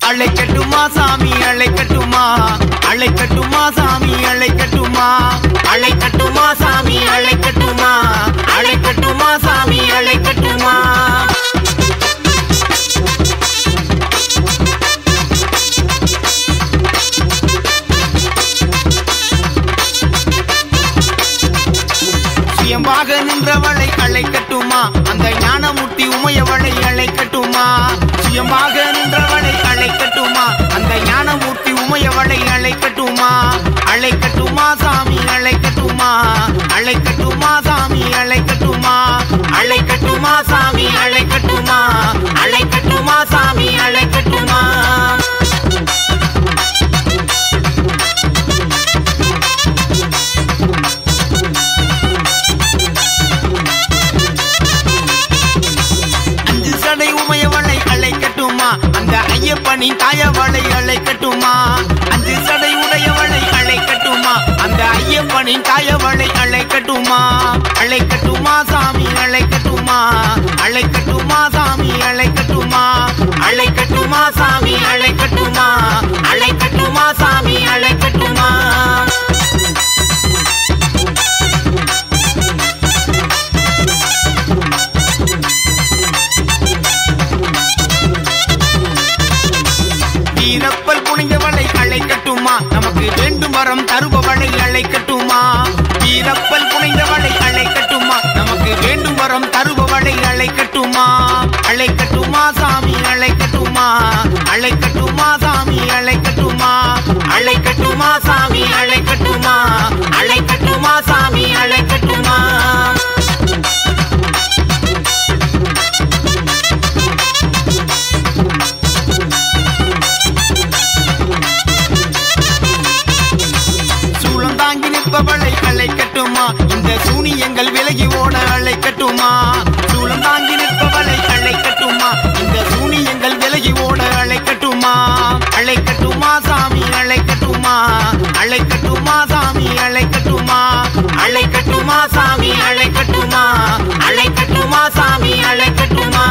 அழைக்கட்டுமா சாமி அழைக்கட்டுமா அழைக்கட்டுமா சாமி அழைக்கட்டுமா அழைக்கட்டுமா சாமி அழைக்கட்டுமா அழைக்கட்டுமா சாமி அழைக்கட்டுமா சுயமாக நின்றவளை அழைக்கட்டுமா அந்த ஞானமூர்த்தி உமையவளை அழைக்கட்டுமா சுயமாக நின்றவளை அழைக்கட்டுமா அந்த ஞானமூர்த்தி உமையவளை அழைக்கட்டுமா அழைக்கட்டுமா சாமி அழைக்கட்டுமா அழைக்கட்டுமா சாமி அழைக்கட்டுமா அழைக்கட்டுமா சாமி அழைக்கட்டுமா அழைக்கட்டுமா சாமி அழைக்கட்டுமா அஞ்சு சடை உமையவளை அழைக்கட்டுமா அந்த ஐயப்பனின் தாயவளை அழைக்கட்டுமா அஞ்சு சடை உடையவளை அழைக்கட்டுமா அந்த ஐயப்பனின் தாயவளை அழைக்கட்டுமா அழைக்கட்டுமா சாமி அழைக்கட்டுமா அழைக்கட்டுமா சாமி அழைக்கட்டுமா அழைக்கட்டுமா சாமி அழைக்கட்டுமா அழைக்கட்டுமா சாமி அழைக்கட்டுமா வீரப்பல் புனிந்தவளை அழைக்கட்டுமா நமக்கு வேண்டும் வரம் தருபவளை அழைக்கட்டுமா வீரப்பல் புனிந்தவளை அழைக்கட்டுமா நமக்கு வேண்டும் வரம் தருபவளை அழைக்கட்டுமா அழைக்கட்டுமா சாமி அழைக்கட்டுமா அழைக்கட்டுமா சாமி அழைக்கட்டுமா அழைக்கட்டுமா சாமி அழைக்கட்டுமா அழைக்கட்டுமா சாமி அழைக்கட்டுமா சூளம் தாங்கி நிற்பவளை அழைக்கட்டுமா இந்த சூனியங்கள் விலகி ஓட அழைக்கட்டுமா சூளம் தாங்கி நிற்பவளை அழைக்கட்டுமா இந்த சூனியங்கள் விலகி ஓட அழைக்கட்டுமா அழைக்கட்டுமா சாமி அழைக்கட்டுமா அழைக்கட்டுமா சாமி அழைக்கட்டுமா அழைக்கட்டுமா சாமி அழைக்கட்டுமா அழைக்கட்டுமா சாமி அழைக்கட்டுமா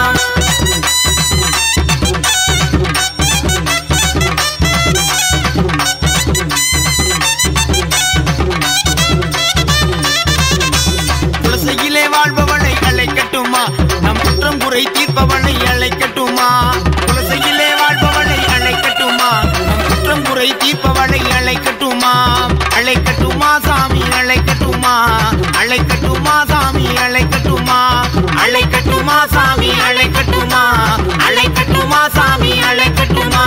குலசையிலே வாழ்பவளை அழைக்கட்டுமா நம் குற்றம் குறை தீர்ப்பவளை அழைக்கட்டுமா குலசையிலே வாழ்பவளை அழைக்கட்டுமா நம் குற்றம் குறை தீர்ப்பவளை அழைக்கட்டுமா அழைக்கட்டுமா சாமி அழைக்கட்டுமா அழைக்கட்டுமா சாமி அழைக்கட்டுமா அழைக்கட்டுமா சாமி அழைக்கட்டுமா அழைக்கட்டுமா சாமி அழைக்கட்டுமா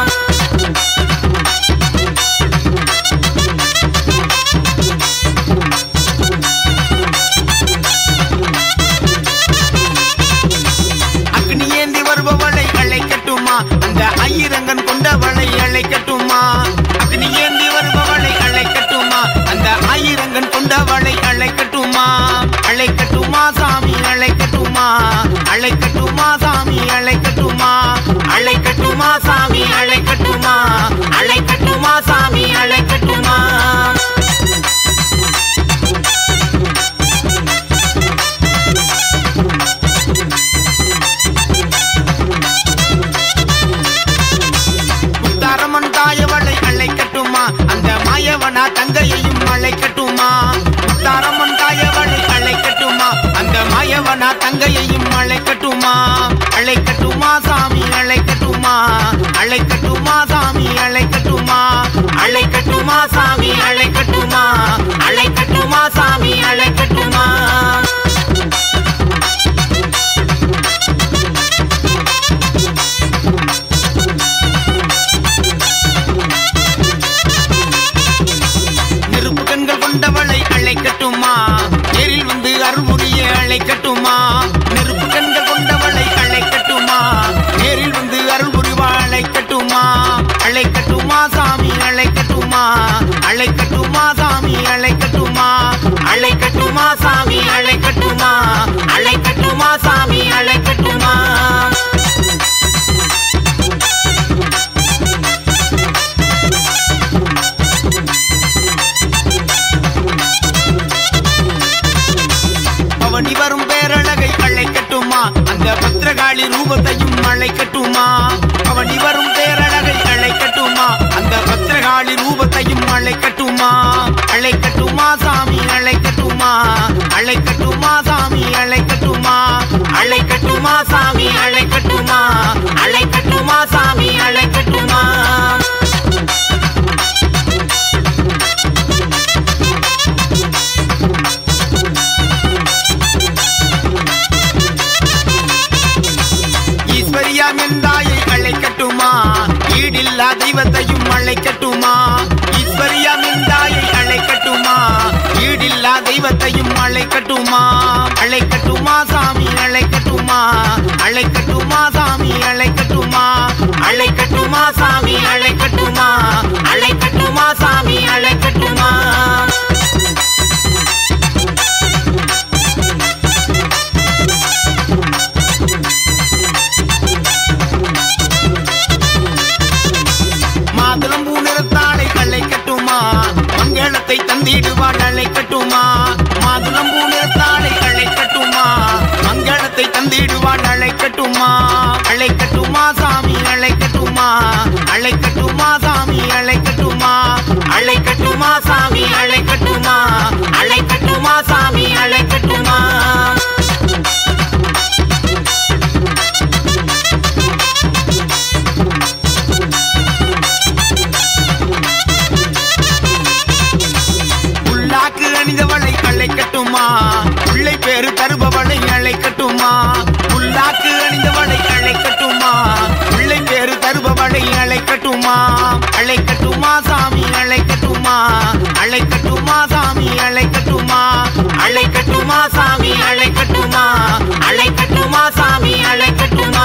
அக்னி ஏந்தி வருபவளை அழைக்கட்டுமா அந்த ஐயரங்கன் கொண்டவளை அழைக்கட்டுமா அக்னி ஏந்தி வருபவளை அழைக்கட்டுமா அந்த ஐயரங்கன் கொண்டவளை அழைக்கட்டுமா அழைக்கட்டுமா சாமி அழைக்கட்டுமா அழைக்கட்டுமா சாமி அழைக்கட்டுமா அழைக்கட்டுமா சாமி அழைக்கட்டுமா அழைக்கட்டுமா சாமி அழைக்கட்டுமா முத்தாரம்மன் தாயவளை அழைக்கட்டுமா அந்த மாயவனா தங்கையையும் அழைக்கட்டுமா முத்தாரம்மன் தாயவளை அழைக்கட்டுமா அந்த மாயவனா தங்கையையும் அழைக்கட்டுமா அழைக்கட்டுமா சாமி அழைக்கட்டுமா அழைக்கட்டுமா சாமி அழைக்கட்டுமா அழைக்கட்டுமா சாமி அழைக்கட்டுமா அழைக்கட்டுமா சாமி அழைக்கட்டுமா நெருப்பு கண்கள் கொண்டவளை அழைக்கட்டுமா நேரில் வந்து அருள்புரிய அழைக்கட்டுமா நெருப்பு கண்கள் கொண்டவளை அழைக்கட்டுமா நேரில் வந்து அருள் புரிவா அழைக்கட்டுமா அழைக்கட்டுமா சாமி அழைக்கட்டுமா அழைக்கட்டுமா சாமி அழைக்கட்டுமா அழைக்கட்டுமா சாமி அழைக்கட்டுமா அழைக்கட்டுமா சாமி அழைக்கட்டுமா பவனி வரும் பேரழகை அழைக்கட்டுமா அந்த பத்திரகாளி ரூபத்தையும் அழைக்கட்டுமா பவனி வரும் அழைக்கட்டுமா அழைக்கட்டுமா சாமி அழைக்கட்டுமா அழைக்கட்டுமா சாமி அழைக்கட்டுமா அழைக்கட்டுமா சாமி அழைக்கட்டுமா அழைக்கட்டுமா சாமி அழைக்கட்டுமா ஈஸ்வரியா மெந்தாயை அழைக்கட்டுமா ஈடில்லா தெய்வத்தையும் அழைக்கட்டுமா ஈஸ்வரியா மெந்தாயை அழைக்கட்டுமா ஈடில்லா தெய்வத்தையும் அழைக்கட்டுமா அழைக்கட்டுமா சாமி அழைக்கட்டுமா அழைக்கட்டுமா சாமி அழைக்கட்டுமா அழைக்கட்டுமா சாமி அழைக்கட்டுமா அழைக்கட்டுமா சாமி அழைக்கட்டுமா மாதுளம்பூ நிறத்தாளை அழைக்கட்டுமா மங்களத்தை தந்திடுவாள் அழைக்கட்டுமா மாதுளம்பூ நிறத்தாளை அழைக்கட்டுமா மங்களத்தை தந்திடுவாள் அழைக்கட்டுமா அழைக்கட்டுமா சாமி அழைக்கட்டுமா அழைக்கட்டுமா சாமி அழைக்கட்டுமா அழைக்கட்டுமா சாமி அழைக்கட்டுமா அழைக்கட்டுமா சாமி அழைக்கட்டுமா உள்ளாக்கு அணிந்தவளை அழைக்கட்டுமா உள்ளை பேரு தருபவளை அழைக்கட்டுமா உள்ளாக்கு அணிந்தவளை அழைக்கட்டுமா உள்ளை பேரு தருபவளை அழைக்கட்டுமா அழைக்கட்டுமா சாமி அழைக்கட்டுமா அழைக்கட்டுமா சாமி அழைக்கட்டுமா அழைக்கட்டுமா சாமி அழைக்கட்டுமா அழைக்கட்டுமா சாமி அழைக்கட்டுமா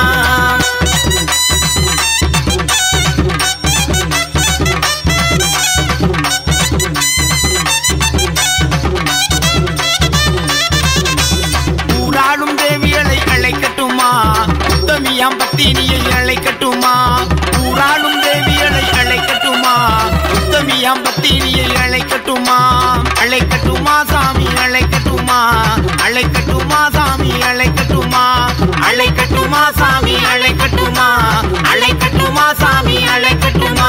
ஊராளும் தேவியலை அழைக்கட்டுமா உத்தமியாம் பத்தினியை அழைக்கட்டுமா ஊராளும் தேவியலை அழைக்கட்டுமா உத்தமியாம் பத்தினியை அழைக்கட்டுமா அழைக்கட்டுமா சாமி அழைக்கட்டுமா அழைக்கட்டுமா சாமி அழைக்கட்டுமா அழைக்கட்டுமா சாமி அழைக்கட்டுமா அழைக்கட்டுமா சாமி அழைக்கட்டுமா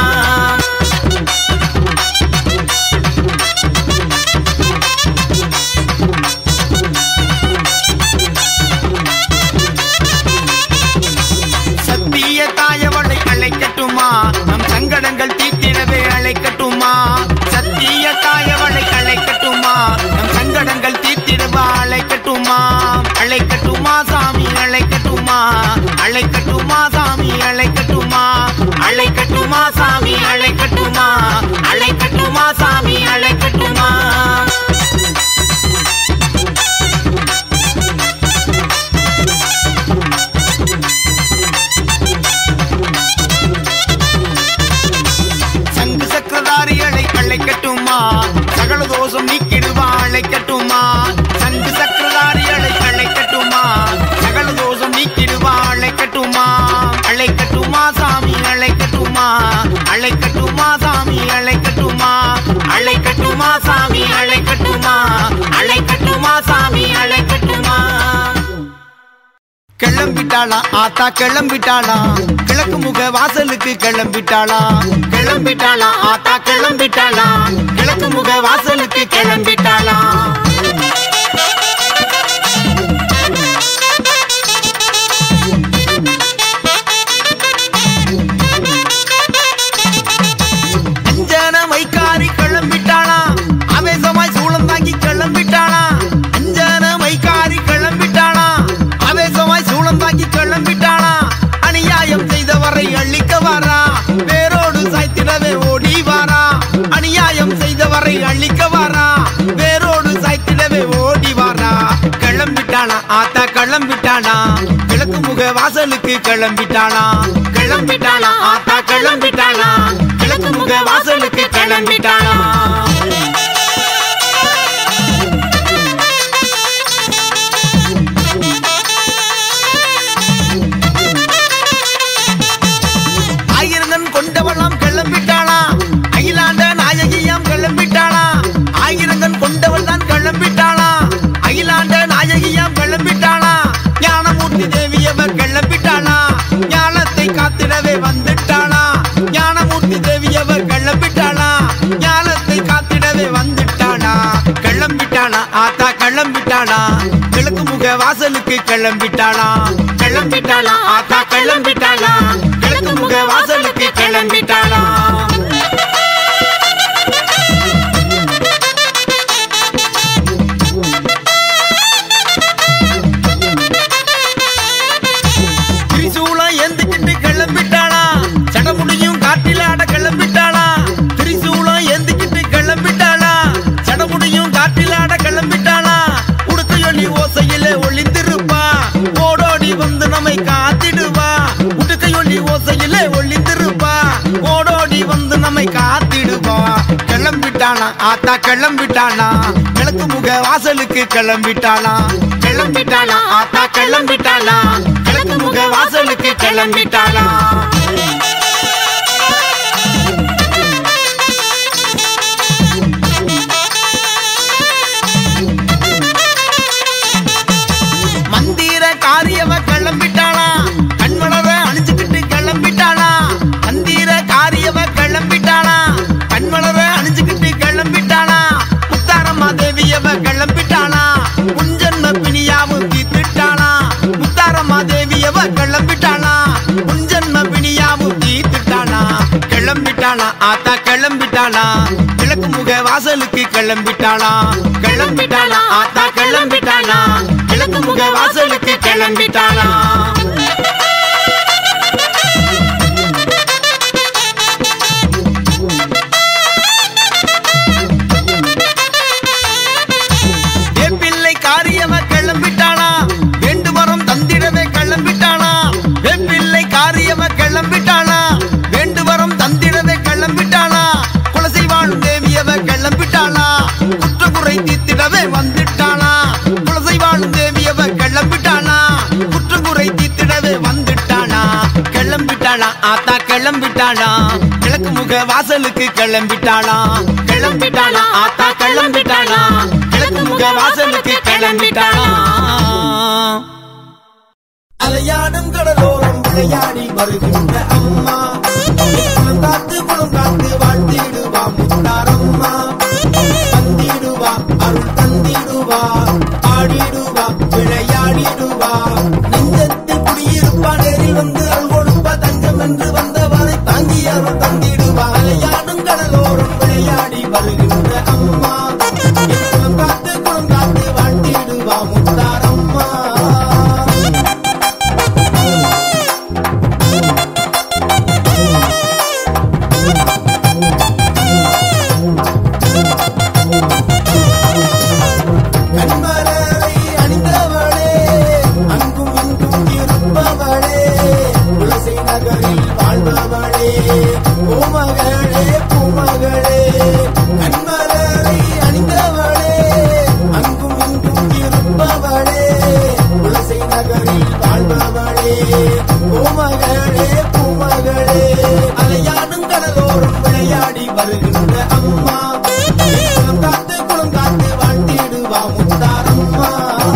சத்திய தாயவளை அழைக்கட்டுமா நம் சங்கடங்கள் தீர்த்திடவே அழைக்கட்டுமா சத்திய தாயவளை அழைக்கட்டுமா நம் சங்கடங்கள் தீர்த்திடவா அழைக்கட்டுமா அழைக்கட்டுமா சாமி அழைக்கட்டுமா அழைக்கட்டுமா சாமி அழைக்கட்டுமா அழைக்கட்டுமா சாமி அழைக்கட்டுமா அழைக்கட்டுமா சாமி அழைக்கட்டுமா சங்கு சக்கரதாரிகளை அழைக்கட்டுமா சகல தோஷம் நீக்கிடுவா அழைக்கட்டுமா சங்கு சக்கரதாரிகளை அழைக்கட்டுமா சகல தோஷம் நீக்கிடுவா அழைக்கட்டுமா அழைக்கட்டுமா சாமி அழைக்கட்டுமா அழைக்கட்டுமா சாமி அழைக்கட்டுமா அழைக்கட்டுமா சாமி அழைக்கட்டுமா அழைக்கட்டுமா சாமி அழைக்கட்டுமா கிளம்பிட்டாளா ஆத்தா கிளம்பிட்டாளா கிழக்கு முக வாசலுக்கு கிளம்பிட்டாளா கிளம்பிட்டாளா ஆத்தா கிளம்பிட்டாளா கிழக்கு முக வாசலுக்கு கிளம்பிட்டாளா அஞ்சன மைக்காரி கிளம்பிட்டாளா ஆவேசமாய் சூளம் தாங்கி கிளம்பிட்டாளா அஞ்சன மைக்காரி கிளம்பிட்டாளா ஆவேசமாய் சூளம் தாங்கி கிளம்பிட்டாளா அநியாயம் செய்தவரை அழிக்க வாரா வேரோடு சாய்த்திடவே ஓடி வாரா அநியாயம் செய்தவரை அழிக்க வாரா வேரோடு சாய்த்திடவே ஓடி வாரா கிளம்பிட்டாளா ஆத்தா கிளம்பிட்டாளா கிழக்கு முக வாசலுக்கு கிளம்பிட்டாளா கிளம்பிட்டாளா ஆத்தா கிளம்பிட்டாளா கிழக்கு முக வாசலுக்கு கிளம்பிட்டாளா ஆயிரங்கன் கொண்டவளாம் கிளம்பிட்டாளா அகிலாண்ட நாயகியாம் கிளம்பிட்டாளா ஆயிரங்கன் கொண்டவள் தான் கிளம்பிட்டாளா அகிலாண்ட நாயகியாம் கிளம்பிட்டாளா ஞானமூர்த்தி தேவியவ கிளம்பிட்டாளா ஞானத்தை காத்திடவே வந்துட்டாளா ஞானமூர்த்தி தேவியவ கிளம்பிட்டாளா ஞான கிளம்பிட்டாளா கிழக்கு முக வாசலுக்கு கிளம்பிட்டாளா கிளம்பிட்டாளா ஆத்தா கிளம்பிட்டாளா கிழக்கு முக வாசலுக்கு கிளம்பிட்டாளா திரிசூலம் ஏந்திக்கிட்டு கிளம்பிட்டாளா சடமுடியும் காட்டில ஆட கிளம்பிட்டாளா திரிசூலம் ஏந்திக்கிட்டு கிளம்பிட்டாளா சடமுடியும் காட்டில ஆட கிளம்பிட்டாளா உடுக்கையொலி ஓசையில ஒளிந்திருப்பா ஓடோடி வந்து நம்மை காத்திடுவா உடுக்கையொலி ஓசையில ஒளிந்திருப்பா ஓடோடி வந்து நம்மை காத்திடுவா கிளம்பிட்டாளா ஆத்தா கிளம்பிட்டாளா கிழக்கு முக வாசலுக்கு கிளம்பிட்டாளா கிளம்பிட்டாளா ஆத்தா கிளம்பிட்டாளா கிழக்கு முக வாசலுக்கு கிளம்பிட்டாளா மந்திர காரியவ கிளம்பிட்டாளா கண்மலர அணிஞ்சுக்கிட்டு கிளம்பிட்டாளா மந்திர காரியவ கிளம்பிட்டாளா கண்மலர அணிஞ்சுக்கிட்டு கிளம்பிட்டாளா முத்தாரம்மா தேவியவ கிளம்பிட்டாளா உஞ்சன்ம பிணியாவும் தீத்துட்டாளா முத்தாரம்மா தேவியவ கிளம்பிட்டாளா உஞ்சன்ம பிணியாவும் தீத்துட்டாளா கிளம்பிட்டாளா ஆத்தா கிளம்பிட்டாளா கிழக்கு முக வாசலுக்கு கிளம்பிட்டாளா கிளம்பிட்டாளா ஆத்தா கிளம்பிட்டாளா கிழக்கு முக வாசலுக்கு கிளம்பிட்டாளா வேப்பிள்ளை காரியவ கிளம்பிட்டாளா வேண்டு வரம் தந்திடவே கிளம்பிட்டாளா வேப்பிள்ளை காரியவ கிளம்பிட்டாளா வேண்டு வரம் தந்திடவே கிளம்பிட்டாளா குலசை வாழும் தேவியவ கிளம்பிட்டாளா குற்றகுறை தீத்திடவே வந்துட்டாளா குலசை வாழும் தேவியவ கிளம்பிட்டாளா குற்றகுறை தீத்திடவே வந்துட்டாளா கிளம்பிட்டாளா ஆத்தா கிளம்பிட்டாளா கிழக்கு முக வாசலுக்கு கிளம்பிட்டாளா கிளம்பிட்டாளா ஆத்தா கிளம்பிட்டாளா கிழக்கு முக வாசலுக்கு கிளம்பிட்டாளா அலையாடும் கடலோரம் விளையாடி வருகின்ற அம்மா குளம் காத்து குளம் காத்து வாழ்த்திடுவா முத்தாரம்மா தந்திடுவா அருள் தந்திடுவா ஆடிடுவா விளையாடிடுவா நெஞ்சத்தில் குடியிருப்பா நேரில் வந்து அருள் கொடுப்பா தஞ்சம் என்று வந்தவரை தாங்கி அருள் தந்திடுவா அலையாடும் கடலோரம் விளையாடி வருகின்ற அம்மா குளம் காத்து குளம் காத்து வாழ்த்திடுவா முத்தாரம்மா கண்மலரை அணிந்தவளே அங்கும் இங்கும் இருப்பவளே துளசி நகரில் வாழ்பவளே பூமகளே பூமகளே கண்மலரை அணிந்தவளே அங்கும் இங்கும் இருப்பவளே துளசி நகரில் வாழ்பவளே பூமகளே பூமகளே அலையாடும் கடலோரம் விளையாடி வருகின்ற அம்மா குளம் காத்து குளம் காத்து வாழ்த்திடுவா முத்தாரம்மா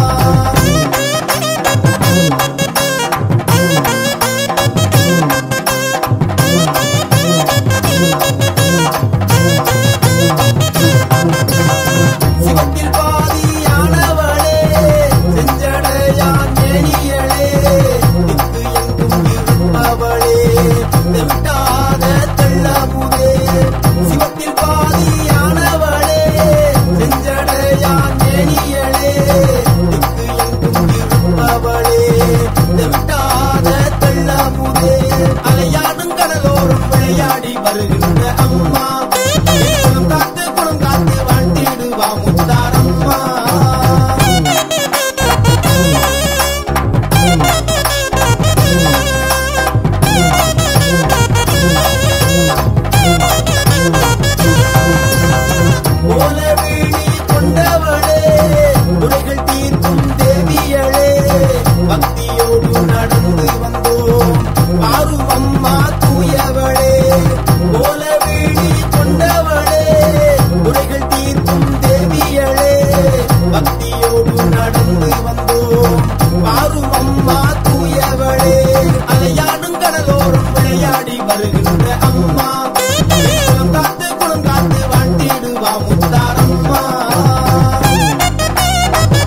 சிவத்தில் பாதியானவளே செஞ்சடையான் மேனியளே திக்கு எங்கும் இருப்பவளே விட்டாத தெள்ளமுதே சிவத்தில் பாதியானவளே செஞ்சடையான் மேனியளே திக்கு எங்கும் இருப்பவளே விட்டாத தெள்ளமுதே அலையாடும் கடலோரம் விளையாடி வருகின்ற அம்மா குளம் காத்து குளம் காத்து வாழ்த்திடுவா முத்தாரம்மா ஓலவிழி கொண்டவளே உடைகள் தீர்க்கும் தேவியளே பக்தியோடு நடந்து வந்தோம் ஆறும் அம்மா தூயவளே ஓலவிழி கொண்டவளே உடைகள் தீர்க்கும் தேவியளே பக்தியோடு நடந்து வந்தோம் ஆறும் அம்மா தூயவளே அலையாடும் கடலோரம் விளையாடி வருகின்ற அம்மா குளம் காத்து குளம் காத்து வாழ்த்திடுவா முத்தாரம்மா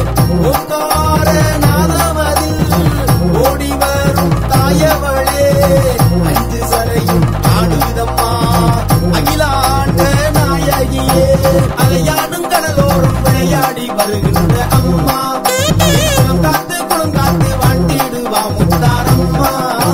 ஓங்கார நாதமதில் ஓடி வரும் தாயவளே அஞ்சு சரையும் ஆடுதம்மா அகிலாண்ட நாயகியே அலையாடும் கடலோரம் விளையாடி வருகின்ற அம்மா குணம் காத்து குணம் காத்து வாழ்த்திடுவா முத்தாரம்மா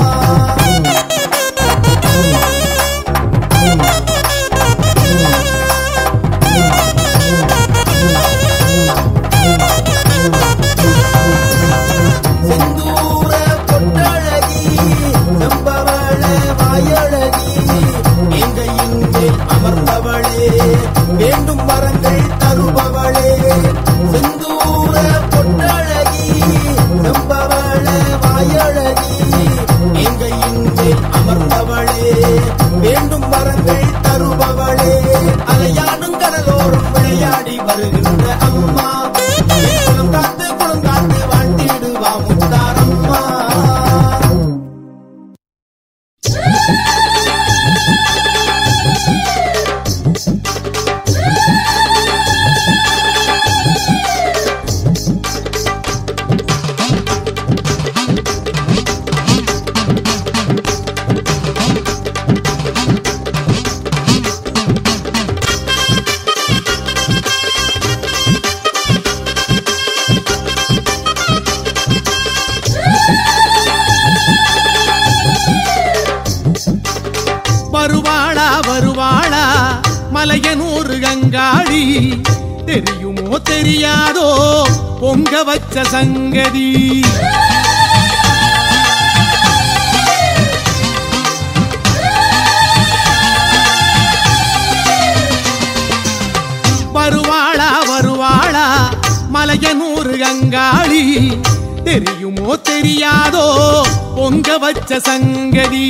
செந்தூர பொட்டழகி செம்பவள வாயழகி எங்க இங்கே அமர்ந்தவளே வேண்டும் வரங்கள் தருபவளே செந்தூர பொட்டழகி செம்பவள வாயழகி எங்க இங்கே அமர்ந்தவளே வேண்டும் வரங்கள் தருபவளே அலையாடும் கடலோரம் விளையாடி வருகின்ற அம்மா குணம் காத்து குணம் காத்து வாழ்த்திடுவா முத்தாரம்மா வருவாளா வருவாளா மலையனூர் கங்காளி தெரியுமோ தெரியாதோ பொங்க வச்ச சங்கதி வருவாளா வருவாளா மலையனூர் கங்காளி தெரியுமோ தெரியாதோ பொங்க வச்ச சங்கதி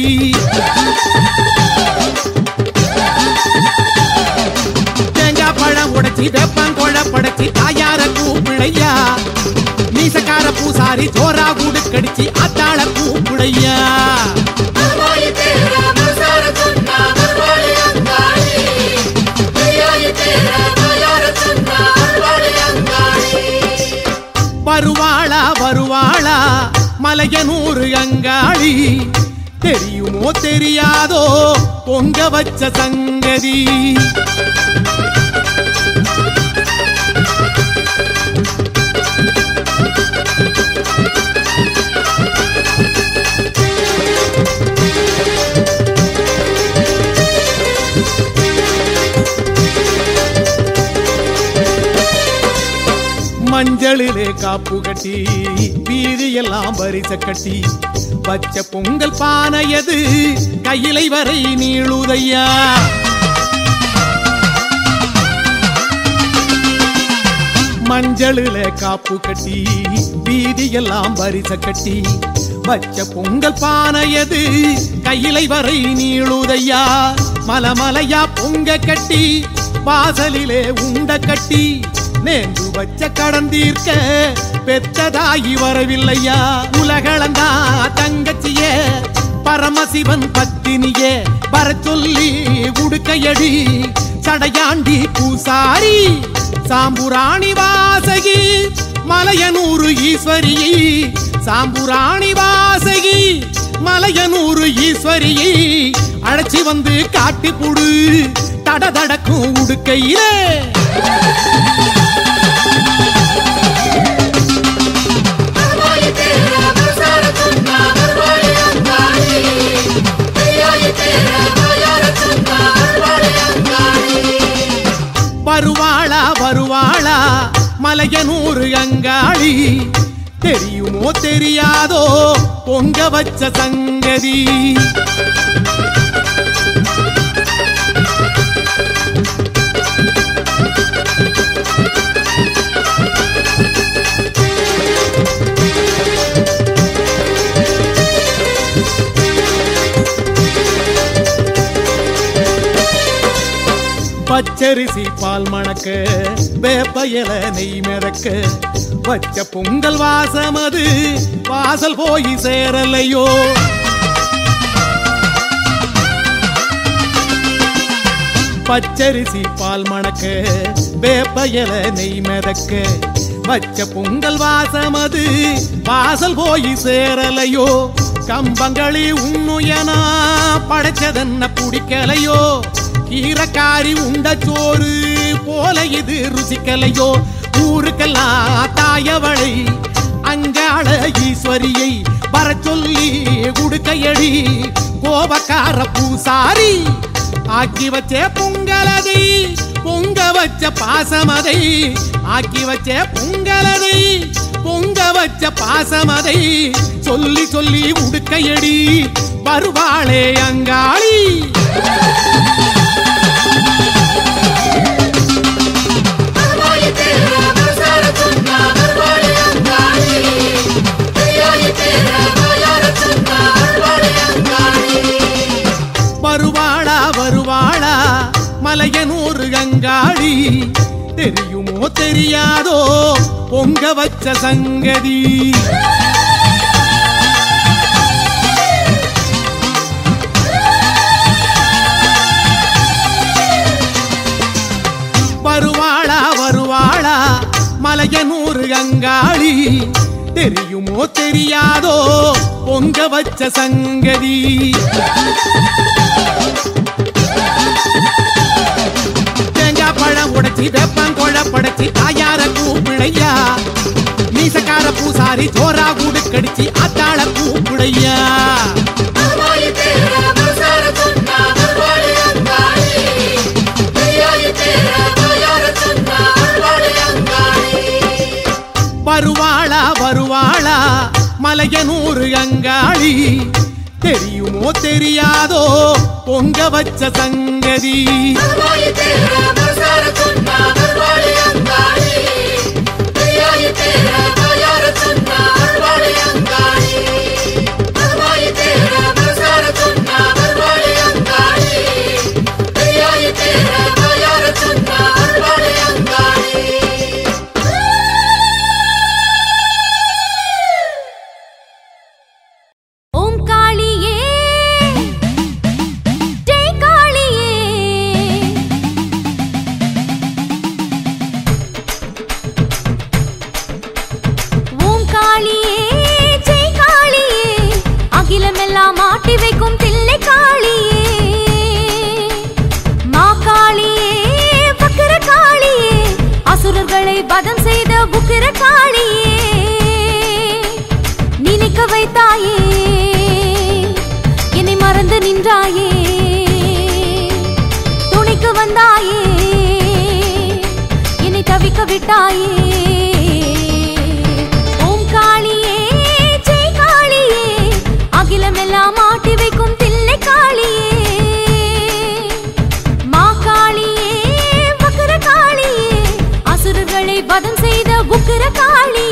தேங்காய் பழம் உடைச்சி வெப்பம் கொழ படைச்சி தாயார கூப்பிழையா மீசக்கார பூசாரி ஜோரா கூடு கடிச்சு அத்தாள கூப்பிழையா வருவாய் தேரா மசார சொன்னா வருவாய் அங்காளி வருவாய் தேரா மயார சொன்னா வருவாய் அங்காளி வருவாளா வருவாளா மலையனூர் அங்காளி தெரியுமோ தெரியாதோ பொங்க வச்ச சங்கதி மஞ்சளிலே காப்பு கட்டி வீதியெல்லாம் பரிச கட்டி பச்ச பொங்கல் பானையது கையிலை வரை நீளுதையா மஞ்சளில காப்பு கட்டி வீதியெல்லாம் பரிச கட்டி பச்ச பொங்கல் பானையது கையிலை வரை நீளுதையா மலமலையா பொங்க கட்டி வாசலிலே உண்ட கட்டி நேர்ந்து வச்ச கடன் தீர்க்க பெத்ததாகி வரவில்லையா உலகளந்தா தங்கச்சியே பரமசிவன் பத்தினியே வர சொல்லி உடுக்கையடி சடையாண்டி பூசாரி சாம்புராணி வாசகி மலையனூரு ஈஸ்வரி சாம்புராணி வாசகி மலையனூரு ஈஸ்வரி அழைச்சி வந்து காட்டி புடு தட தடக்கும் உடுக்கையிலே வருவாய் தேரா மசார சொன்னா வருவாய் அங்காளி வருவாய் தேரா மயார சொன்னா வருவாய் அங்காளி வருவாளா வருவாளா மலையனூர் அங்காளி தெரியுமோ தெரியாதோ பொங்க வச்ச சங்கதி பச்சரிசி பால் மணக்க வேப்பையல நெய் மிதக்க வச்ச பொங்கல் வாசமது வாசல் போய் சேரலையோ பச்சரிசி பால் மணக்க வேப்பையல நெய் மிதக்க வச்ச பொங்கல் வாசமது வாசல் போய் சேரலையோ கம்பங்களி உண்ணுயனா படைச்சதென்ன பிடிக்கலையோ கீரக்காரி உண்ட சோறு போல இது ருசிக்கலையோ ஊருக்கெல்லாம் தாயவளை அங்காள ஈஸ்வரியை வர சொல்லி குடுக்கையடி கோபக்கார பூசாரி ஆக்கி வச்ச பொங்கலதை பொங்க வச்ச பாசமதை ஆக்கி வச்ச பொங்கலதை பொங்க வச்ச பாசமதை சொல்லி சொல்லி உடுக்கையடி வருவாளே அங்காளி வருவாய் தேர மனசார சொன்னா வருவாய் அங்காளி பெரியாய் தேர வாயார சொன்னா வருவாய் அங்காளி வருவாளா வருவாளா மலையனூர் அங்காளி தெரியுமோ தெரியாதோ பொங்க வச்ச சங்கதி வருவாளா வருவாளா மலையனூர் அங்காளி தெரியுமோ தெரியாதோ பொங்க வச்ச சங்கதி தேங்காய் பழம் உடைச்சி வெப்பம் கொழ படைச்சி தாயார கூப்பிடையா மீசக்கார பூசாரி ஜோரா கூடு கடிச்சு ஆத்தாள கூப்பிடையா வருவாய் தேர மனசார சொன்னா வருவாய் அங்காளி பெரியாய் தேர வாயார சொன்னா வருவாய் அங்காளி வருவாளா வருவாளா மலையனூர் அங்காளி தெரியுமோ தெரியாதோ பொங்க வச்ச சங்கதி வருவாய் தேர மனசார சொன்னா வருவாய் அங்காளி பெரியாய் தேர வாயார சொன்னா வருவாய் அங்காளி வருவாய் தேர மனசார சொன்னா வருவாய் அங்காளி பெரியாய் தேர வாயார சொன்னா வருவாய் அங்காளி ஓம் காளியே ஜெய் காளியே ஓம் காளியே ஜெய் காளியே அகிலமெல்லாம் ஆட்டி வைக்கும் தில்லை காளியே மா காளியே வக்கர காளியே அசுரர்களை வதம் செய்த புக்கிர காளியே நினைக்க வைத்தாயே என்னை மறந்து நின்றாயே துணைக்கு வந்தாயே என்னை தவிக்க விட்டாயே ஓம் காளியே ஜெய் காளியே அகிலமெல்லாம் ஆட்டி வைக்கும் தில்லை காளியே மா காளியே வக்கர காளியே அசுரர்களை வதம் செய்த புக்கிர காளியே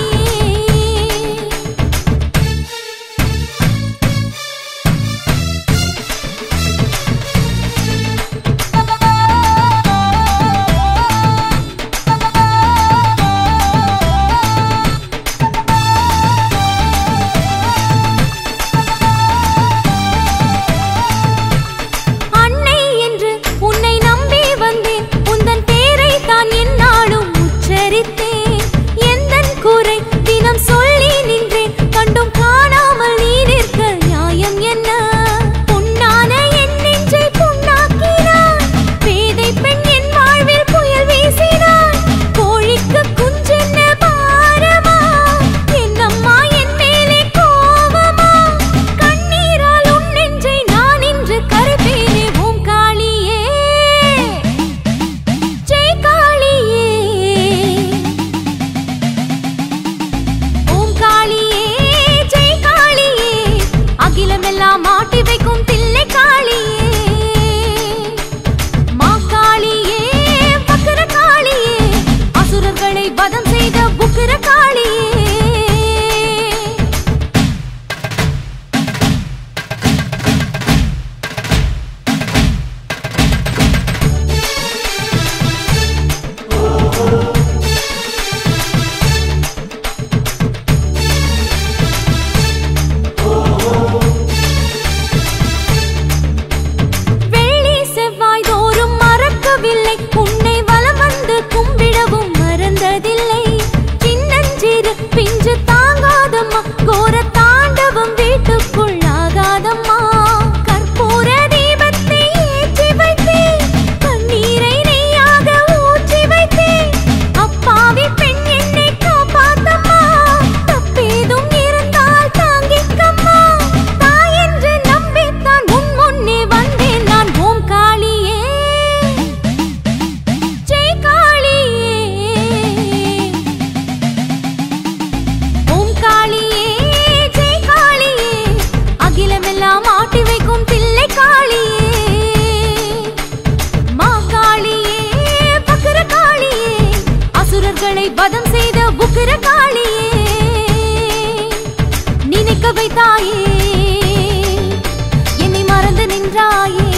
வைத்தாயே என்னை மறந்து நின்றாயே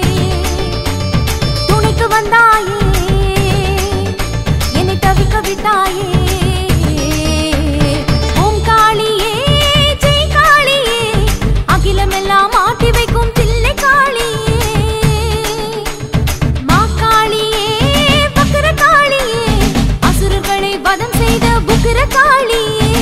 துணைக்கு வந்தாயே என்னை தவிக்க விட்டாயே ஓம் காளியே ஜெய் காளியே அகிலமெல்லாம் ஆட்டி வைக்கும் தில்லை காளியே மாக்காளியே வக்கர காளியே அசுரர்களை வதம் செய்த புக்கர காளியே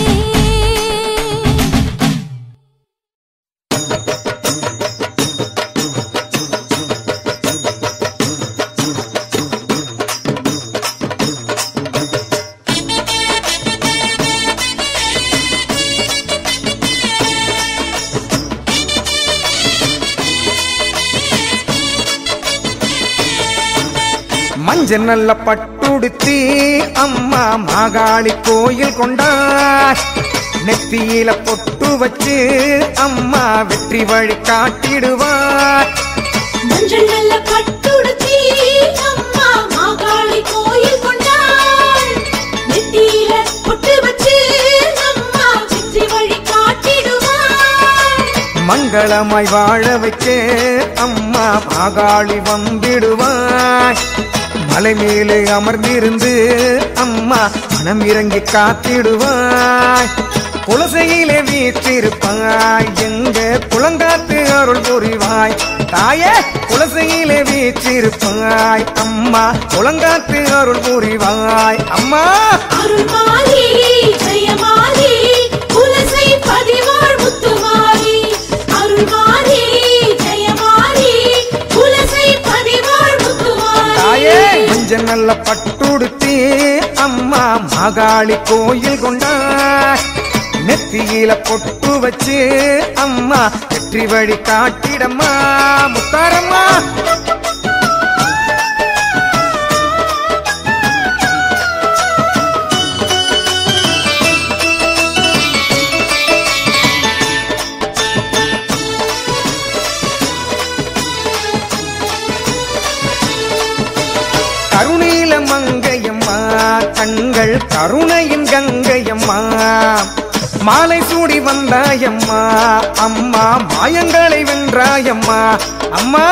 மஞ்ச நல்ல பட்டுடுத்தி அம்மா மாகாளி கோயில் கொண்டார் நெத்தியில பொட்டு வச்சு அம்மா வெற்றி வழி காட்டிடுவார் மஞ்சள் நல்ல பட்டுடுத்தி அம்மா மாகாளி கோயில் கொண்டாள் நெத்தியில பொட்டு வச்சு அம்மா வெற்றி வழி காட்டிடுவாள் மங்களமாய் வாழ வைக்க அம்மா மாகாளி வந்திடுவாய் மலை மேலே அமர்ந்திருந்து அம்மா மனம் இறங்கி காத்திடுவாய் குலசையிலே வீற்றிருப்பாய் எங்க குளங்காத்து அருள் புரிவாய் தாயே குலசையிலே வீற்றிருப்பாய் அம்மா குளங்காத்து அருள் புரிவாய் அம்மா அருள் மாறி ஜெயமாறி குலசை பதிவாழ் முத்துமாரி அருள் மாறி ஜெயமாறி குலசை பதிவாழ் முத்துமாரி தாயே மஞ்ச நல்ல பட்டுடுத்தி அம்மா மாகாளி கோயில் கொண்டாய் நெத்தியில பொட்டு வச்சு அம்மா வெற்றி வழி காட்டிடம்மா முத்தாரம்மா கருணீல மங்கையம்மா தங்கள் கருணையின் கங்கையம்மா மாலை சூடி வந்தாயம்மா அம்மா மாயங்களை வென்றாயம்மா அம்மா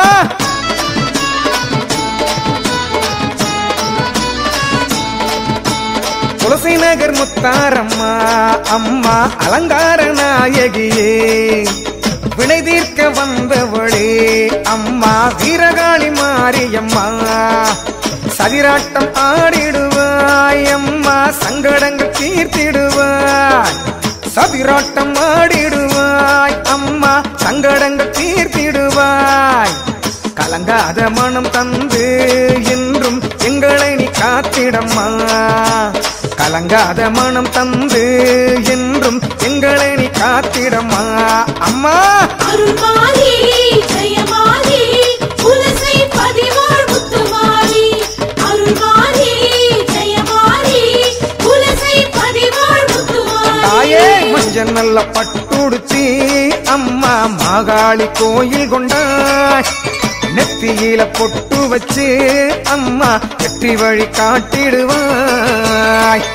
துளசி நகர் முத்தாரம்மா அம்மா அலங்கார நாயகியே வினை தீர்க்க வந்தவளே அம்மா வீரகாளி மாரியம்மா சதிராட்டம் ஆடிடுவாய் அம்மா சங்கடங்கள் தீர்த்திடுவாய் சதிராட்டம் ஆடிடுவாய் அம்மா சங்கடங்கள் தீர்த்திடுவாய் கலங்காத மனம் தந்து என்றும் எங்களை நீ காத்திடம்மா கலங்காத மனம் தந்து என்றும் எங்களை நீ காத்திடம்மா அம்மா அருள் மாறி ஜெயமாறி குலசை பதிவாழ் முத்துமாரி அருள் மாறி ஜெயமாறி குலசை பதிவாழ் முத்துமாரி தாயே மஞ்சள் நல்ல பட்டுடுத்தி அம்மா மாகாளி கோயில் கொண்டாய் நெத்தியில பொட்டு வச்சு அம்மா வெற்றி வழி காட்டிடுவாய்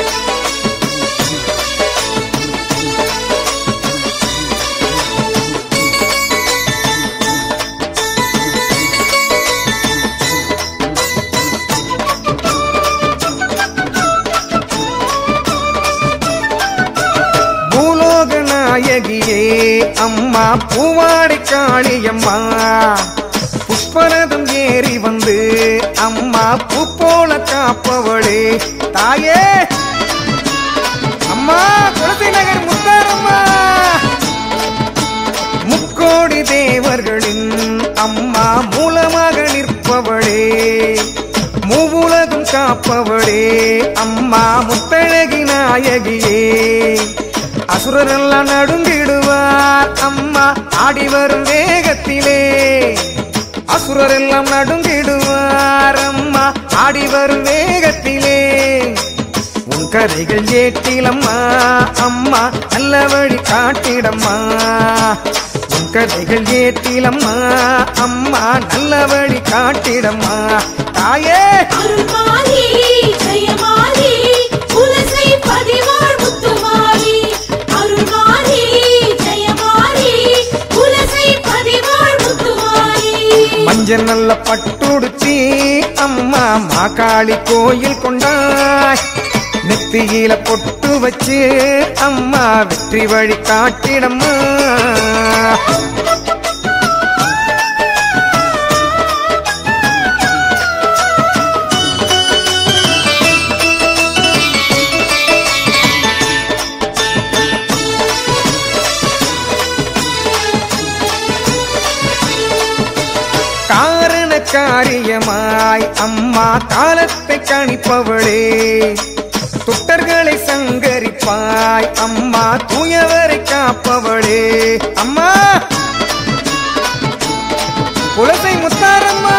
பூலோக நாயகியே அம்மா பூவாடி காளியம்மா புஷ்பரதம் ஏறி வந்து அம்மா பூ போல காப்பவளே தாயே அம்மா குலசி நகர் முத்தாரம்மா முக்கோடி தேவர்களின் அம்மா மூலமாக நிற்பவளே மூவுலகம் காப்பவளே அம்மா முத்தழகி நாயகியே அசுரரெல்லாம் நடுங்கிடுவார் அம்மா ஆடி வரும் வேகத்திலே அசுரரெல்லாம் நடுங்கிடுவார் அம்மா ஆடி வரும் வேகத்திலே உன் கதைகள் ஏட்டிலம்மா அம்மா நல்ல வழி காட்டிடம்மா உன் கதைகள் ஏட்டிலம்மா அம்மா நல்ல வழி காட்டிடம்மா தாயே அருள் மாறி ஜெயமாறி குலசை பதிவாழ் முத்துமாரி அருள் மாறி மஞ்சள் நல்ல பட்டுடுத்தி அம்மா மாகாளி கோயில் கொண்டாய் நெத்தியில பொட்டு வச்சு அம்மா வெற்றி வழி காட்டிடம்மா காரண காரியமாய் அம்மா காலத்தை கணிப்பவளே துட்டர்களை சங்கரிப்பாய் அம்மா தூயவரை காப்பவளே அம்மா குலசை முத்தாரம்மா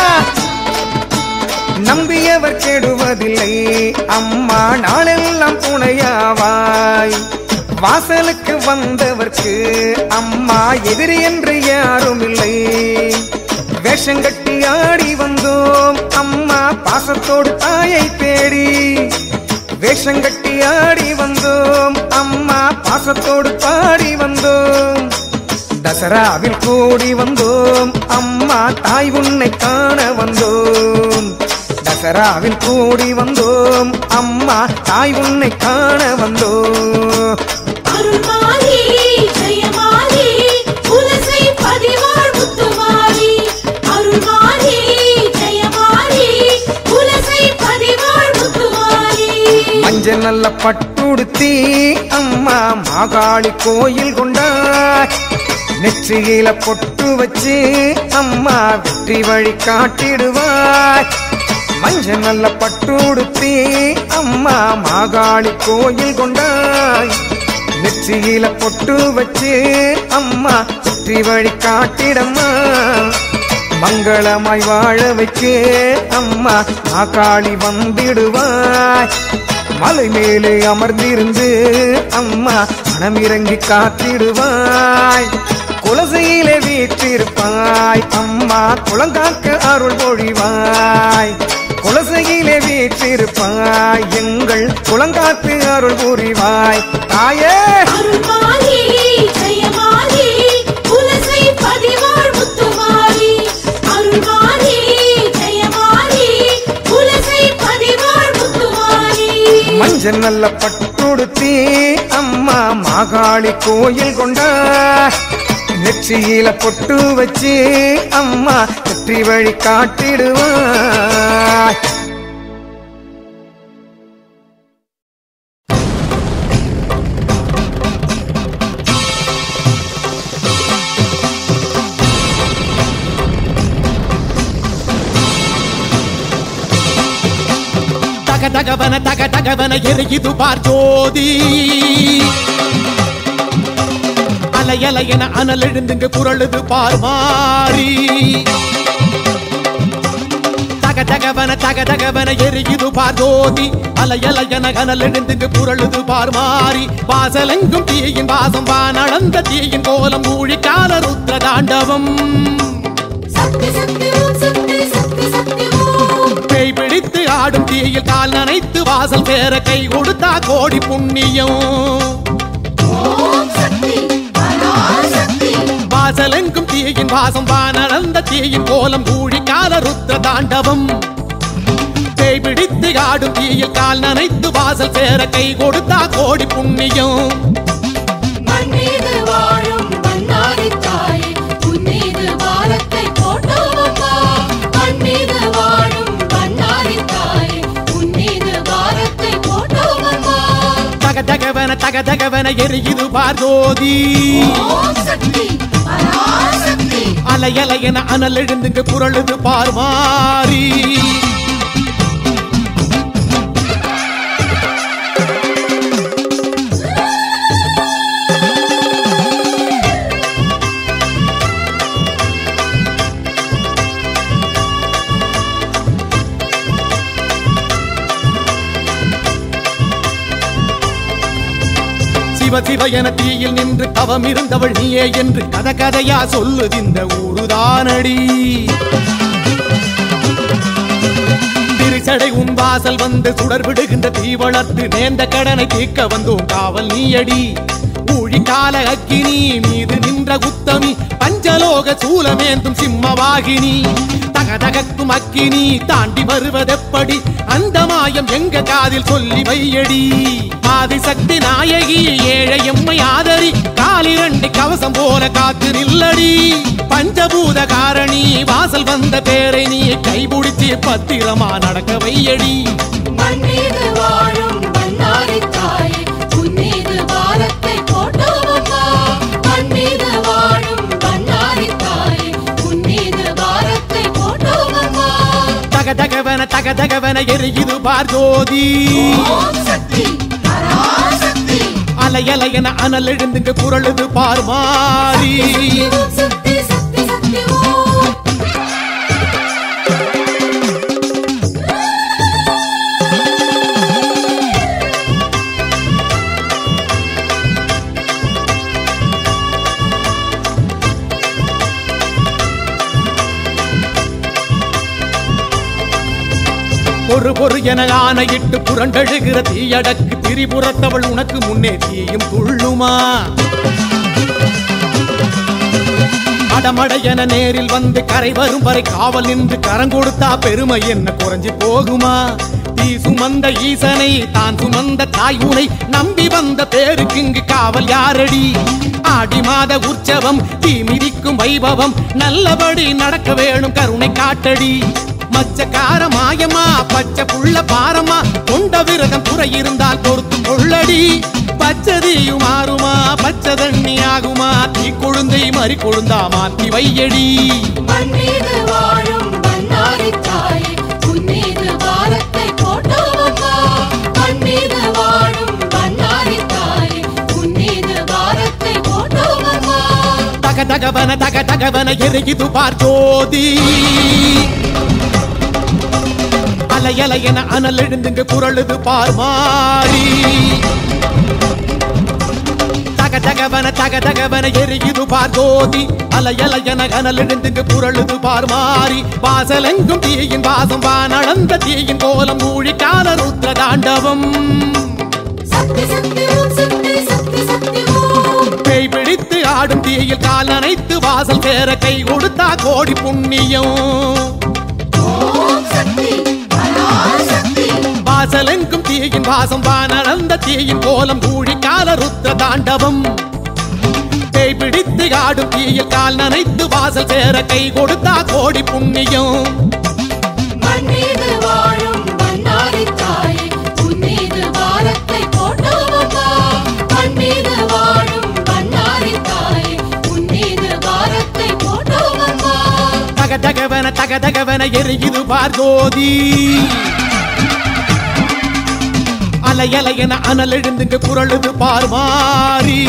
நம்பியவர் கெடுவதில்லை அம்மா நாளெல்லாம் துணையாவாய் வாசலுக்கு வந்தவர்க்கு அம்மா எதிரி என்று யாரும் இல்லை வேஷங்கட்டி ஆடி வந்தோம் அம்மா பாசத்தோடு தாயை தேடி வேஷங்கட்டி ஆடி வந்தோம் அம்மா பாசத்தோடு பாடி வந்தோம் தசராவில் கூடி வந்தோம் அம்மா தாய் உன்னை காண வந்தோம் தசராவில் கூடி வந்தோம் அம்மா தாய் உன்னை காண வந்தோம் அருள்மாரி ஜெயமாரி குலசை பதிவாழ் முத்துமாரி அருள்மாரி ஜெயமாரி குலசை பதிவாழ் முத்துமாரி மஞ்சள் நல்ல பட்டுடுத்தி அம்மா மாகாளி கோயில் கொண்டாய் நெற்றியில பொட்டு வச்சு அம்மா வெற்றி வழி காட்டிடுவாய் மஞ்சள் நல்ல பட்டுடுத்தி அம்மா மாகாளி கோயில் கொண்டாய் நெற்றியில பொட்டு வச்சு அம்மா வெற்றி வழி காட்டிடம்மா மங்களமாய் வாழ வைக்க அம்மா ஆகாளி வந்திடுவாய் மலை மேலே அமர்ந்திருந்து அம்மா மனமிறங்கி காத்திடுவாய் குலசையிலே வீற்றிருப்பாய் அம்மா குளங்காக்க அருள் பொழிவாய் குலசையிலே வீற்றிருப்பாய் எங்கள் குளங்காத்து அருள் புரிவாய் தாயே அருள்மாரி ஜெயமாரி குலசை பதிவாழ் முத்துமாரி அருள்மாரி ஜெயமாரி குலசை பதிவாழ் முத்துமாரி மஞ்சள் நல்ல பட்டுடுத்தி அம்மா மாகாளி கோயில் கொண்டா நெற்றியில பொட்டு வச்சு அம்மா வெற்றி வழி காட்டிடுவாய் தக தகவன தக தகவன எரியுது பார் ஜோதி அலையல என அனல் எழுந்துங்க குரழுது பார் மாறி தக தகவன தக தகவன எரியுது பார் ஜோதி அலையல என அனல் எழுந்துங்க குரழுது பார் மாறி வாசலெங்கும் தீயின் வாசம் வானளந்த தீயின் கோலம் ஊழிக்கால ருத்ர தாண்டவம் சக்தி சக்தி ஓம் சக்தி சக்தி சக்தி ஓம் பேய் பிடித்து ஆடும் தீயில் கால் நனைத்து வாசல் பேர கை கொடுத்தா கோடி புண்ணியம் ஓம் சக்தி பராசக்தி வாசலெங்கும் தீயின் வாசம் வானளந்த தீயின் கோலம் கூழி கால ருத்ர தாண்டவம் பேய் பிடித்து ஆடும் தீயில் கால் நனைத்து வாசல் சேர கை கொடுத்தா கோடி புண்ணியம் மண் மீது வாழும் மன்னாரி தாயே உன் மீது பாரத்தை போட்டோம் அம்மா மண் மீது வாழும் மன்னாரி தாயே உன் மீது பாரத்தை போட்டோம் அம்மா தக தகவன தக தகவன எரியுது பார்தோதி ஓம் சக்தி பராசக்தி அலையலையன அனல் எழுந்துங்க புரழுது பார் மாறி சிவ சிவ என தீயில் நின்று தவம் இருந்தவள் நீயே என்று கத கதையா சொல்லுது இந்த ஊருதானடி திருச்சடை உன் வாசல் வந்து சுடர் விடுகின்ற தீ வளர்த்து நேர்ந்த கடனை தீர்க்க வந்தோம் காவல் நீயடி ஊழிக்கால அக்கினி மீது நின்ற உத்தமி பஞ்சலோக சூலமேந்தும் சிம்மவாகினி தகதகக்கும் அக்கினி தாண்டி வருவதெப்படி அந்த மாயம் எங்க காதில் சொல்லி வையடி ஆதிசக்தி நாயகி ஏழை எம்மை ஆதரி காலிரண்டு கவசம் போல காத்து நில்லடி பஞ்சபூத காரணி வாசல் வந்த பேரை நீ கைபிடிச்சு பத்திரமா நடக்க வையடி மண் மீது வாழும் மன்னாரி தாயே உன் மீது பாரத்தை போட்டோமம்மா மண் மீது வாழும் மன்னாரி தாயே உன் மீது பாரத்தை போட்டோமம்மா தகதகவன தகதகவன எரியுது பார் ஜோதி ஓம் சக்தி பராசக்தி அலையலையன அனல் எழுந்துங்க குரலுது பார் மாறி ஓம் சக்தி சக்தி சக்தி ஓம் ஒரு பொறு என ஆணையிட்டு புரண்டழுகிற தீயடக்கு திரிபுறத்தவள் உனக்கு முன்னே தீயும் துள்ளுமா அடமட என நேரில் வந்து கரை வரும் வரை காவல் நின்று கரங்கொடுத்தா பெருமை என்ன குறைஞ்சு போகுமா தீ சுமந்த ஈசனை தான் சுமந்த தாய் உனை நம்பி வந்த பேருக்கு இங்கு காவல் யாரடி ஆடி மாத உற்சவம் தீ மிதிக்கும் வைபவம் நல்லபடி நடக்க வேணும் கருணை காட்டடி மச்சக்கார மாயமா பச்சை புள்ள பாரமா கொண்ட விரதம் குறை இருந்தால் பொறுத்து கொள்ளடி பச்சதியும் மாறுமா பச்சை தண்ணி ஆகுமா தீ கொழுந்தை மறி கொழுந்தா மாத்தி வையடி மண் மீது வாழும் மன்னாரி தாயே உன் மீது பாரத்தை போட்டோமம்மா மண் மீது வாழும் மன்னாரி தாயே உன் மீது பாரத்தை போட்டோமம்மா தக தகவன தக தகவன எரியுது பார் ஜோதி அலையலையன அனல் எழுந்துங்க குரலுது பார் மாறி தக தகவன தக தகவன எரியுது பார் ஜோதி அலையலையன அனல் எழுந்துங்க குரலுது பார் மாறி வாசலெங்கும் தீயின் வாசம் வானளந்த தீயின் கோலம் ஊழிக்கால ருத்ர தாண்டவம் சக்தி சக்தி ஓம் சக்தி சக்தி சக்தி ஓம் பேய் பிடித்து ஆடும் தீயில் கால் நனைத்து வாசல் சேர கை கொடுத்தா கோடி புண்ணியம் ஓம் சக்தி பராசக்தி வாசலெங்கும் தீயின் வாசம் வானளந்த தீயின் கோலம் ஊழி கால ருத்ர தாண்டவம் பேய் பிடித்து ஆடும் தீயில் கால் நனைத்து வாசல் சேர கை கொடுத்தா கோடி புண்ணியம் மண் மீது வாழும் மன்னாரி தாயே உன் மீது பாரத்தை போட்டோமம்மா மண் மீது வாழும் மன்னாரி தாயே உன் மீது பாரத்தை போட்டோமம்மா தக தகவன தக தகவன எரியுது பார் ஜோதி அலையலையன அனல் எழுந்துங்க குரலுது பார் மாறி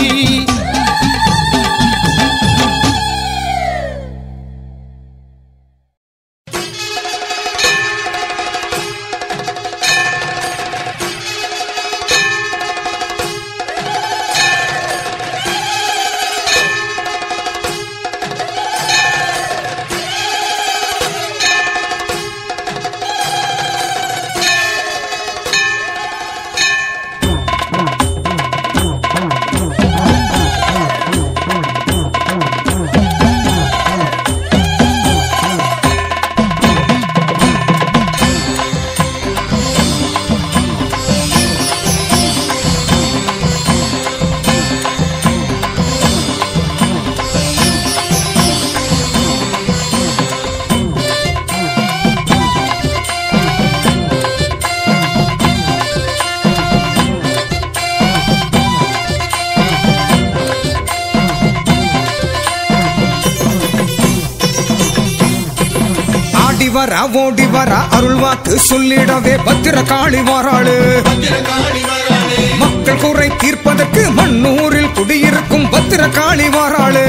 ஆடி வர ஓடி வர அருள் வாக்கு சொல்லிடவே பத்திர காளி வாராளு மக்கள் குறை தீர்ப்பதற்கு மண்ணூரில் குடியிருக்கும் பத்திர காளி வாராளு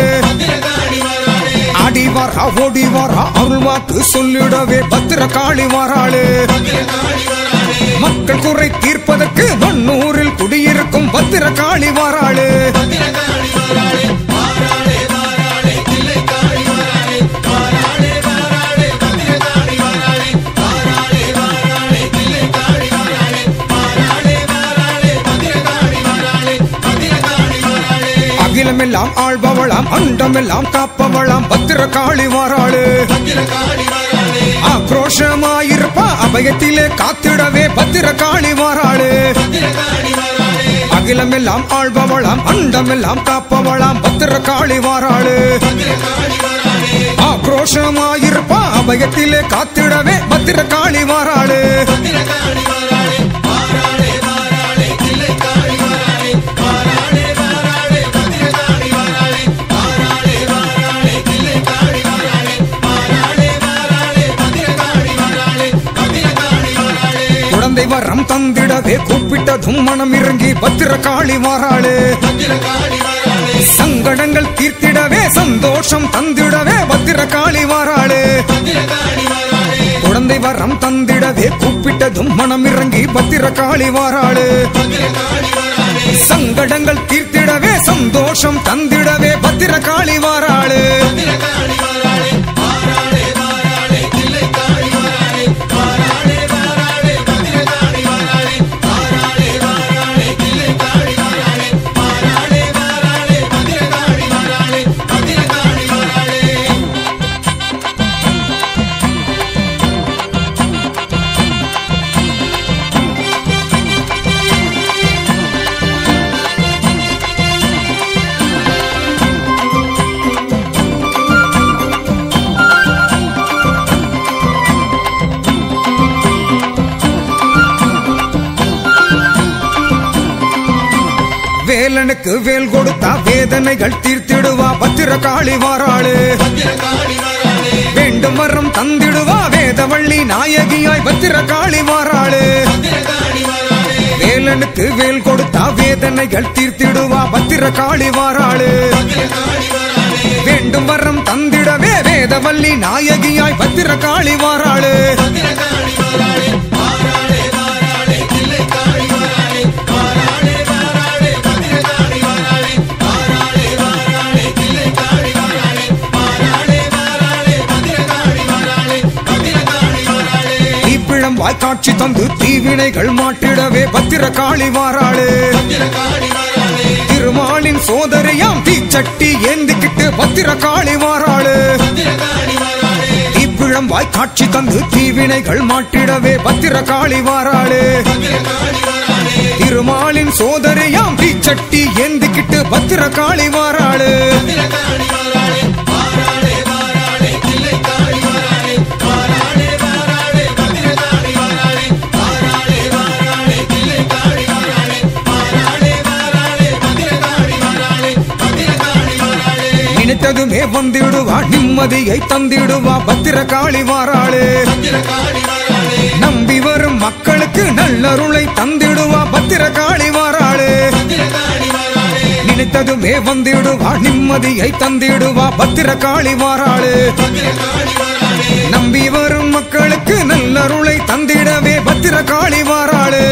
ஆடி வர ஓடி வர அருள் வாக்கு சொல்லிடவே பத்திர காளி வாராளு மக்கள் குறை தீர்ப்பதற்கு மண்ணூரில் குடியிருக்கும் பத்திர காளி வாராளு அகிலமெல்லாம் ஆள்பவளாம் அண்டமெல்லாம் காப்பவளாம் பத்திர காளி வாராளு ஆக்ரோஷமாயிருப்பா அபயத்திலே காத்திடவே பத்திர காளி வாராளு அகிலமெல்லாம் ஆள்பவளாம் அண்டமெல்லாம் காப்பவளாம் பத்திர காளி வாராளு ஆக்ரோஷமாயிருப்பா அபயத்திலே காத்திடவே பத்திர காளி வாராளு குழந்தை வரம் தந்திடவே கூப்பிட்டதும் மனம் இறங்கி பத்திர காளி வாராளு சங்கடங்கள் தீர்த்திடவே சந்தோஷம் தந்திடவே பத்திர காளி வாராளு குழந்தை வரம் தந்திடவே கூப்பிட்டதும் மனம் இறங்கி பத்திர காளி வாராளு சங்கடங்கள் தீர்த்திடவே சந்தோஷம் தந்திடவே பத்திர காளி வாராளு வேலனுக்கு வேல் கொடுத்தா வேதனைகள் தீர்த்திடுவா பத்திர காளி வாராளு வேண்டும் வரம் தந்திடுவா வேதவள்ளி நாயகியாய் பத்திர காளி வாராளு வேலனுக்கு வேல் கொடுத்தா வேதனைகள் தீர்த்திடுவா பத்திர காளி வாராளு வேண்டும் வரம் தந்திடவே வேதவள்ளி நாயகியாய் பத்திர காளி வாராளு தீப்பிழம் வாய்க்காட்சி தந்து தீவினைகள் மாட்டிடவே பத்திர காளி வாராளு திருமாலின் சோதரியாம் தீச்சட்டி ஏந்திக்கிட்டு பத்திர காளி வாராளு தீப்பிழம் வாய்க்காட்சி தந்து தீவினைகள் மாட்டிடவே பத்திர காளி வாராளு திருமாலின் சோதரியாம் தீச்சட்டி ஏந்திக்கிட்டு பத்திர காளி வாராளு நினைத்ததுமே வந்திடுவா நிம்மதியை தந்திடுவா பத்திர காளி வாராளு நம்பி வரும் மக்களுக்கு நல்லருளை தந்திடுவா பத்திர காளி வாராளு நினைத்ததுமே வந்திடுவா நிம்மதியை தந்திடுவா பத்திர காளி வாராளு நம்பி வரும் மக்களுக்கு நல்லருளை தந்திடவே பத்திர காளி வாராளு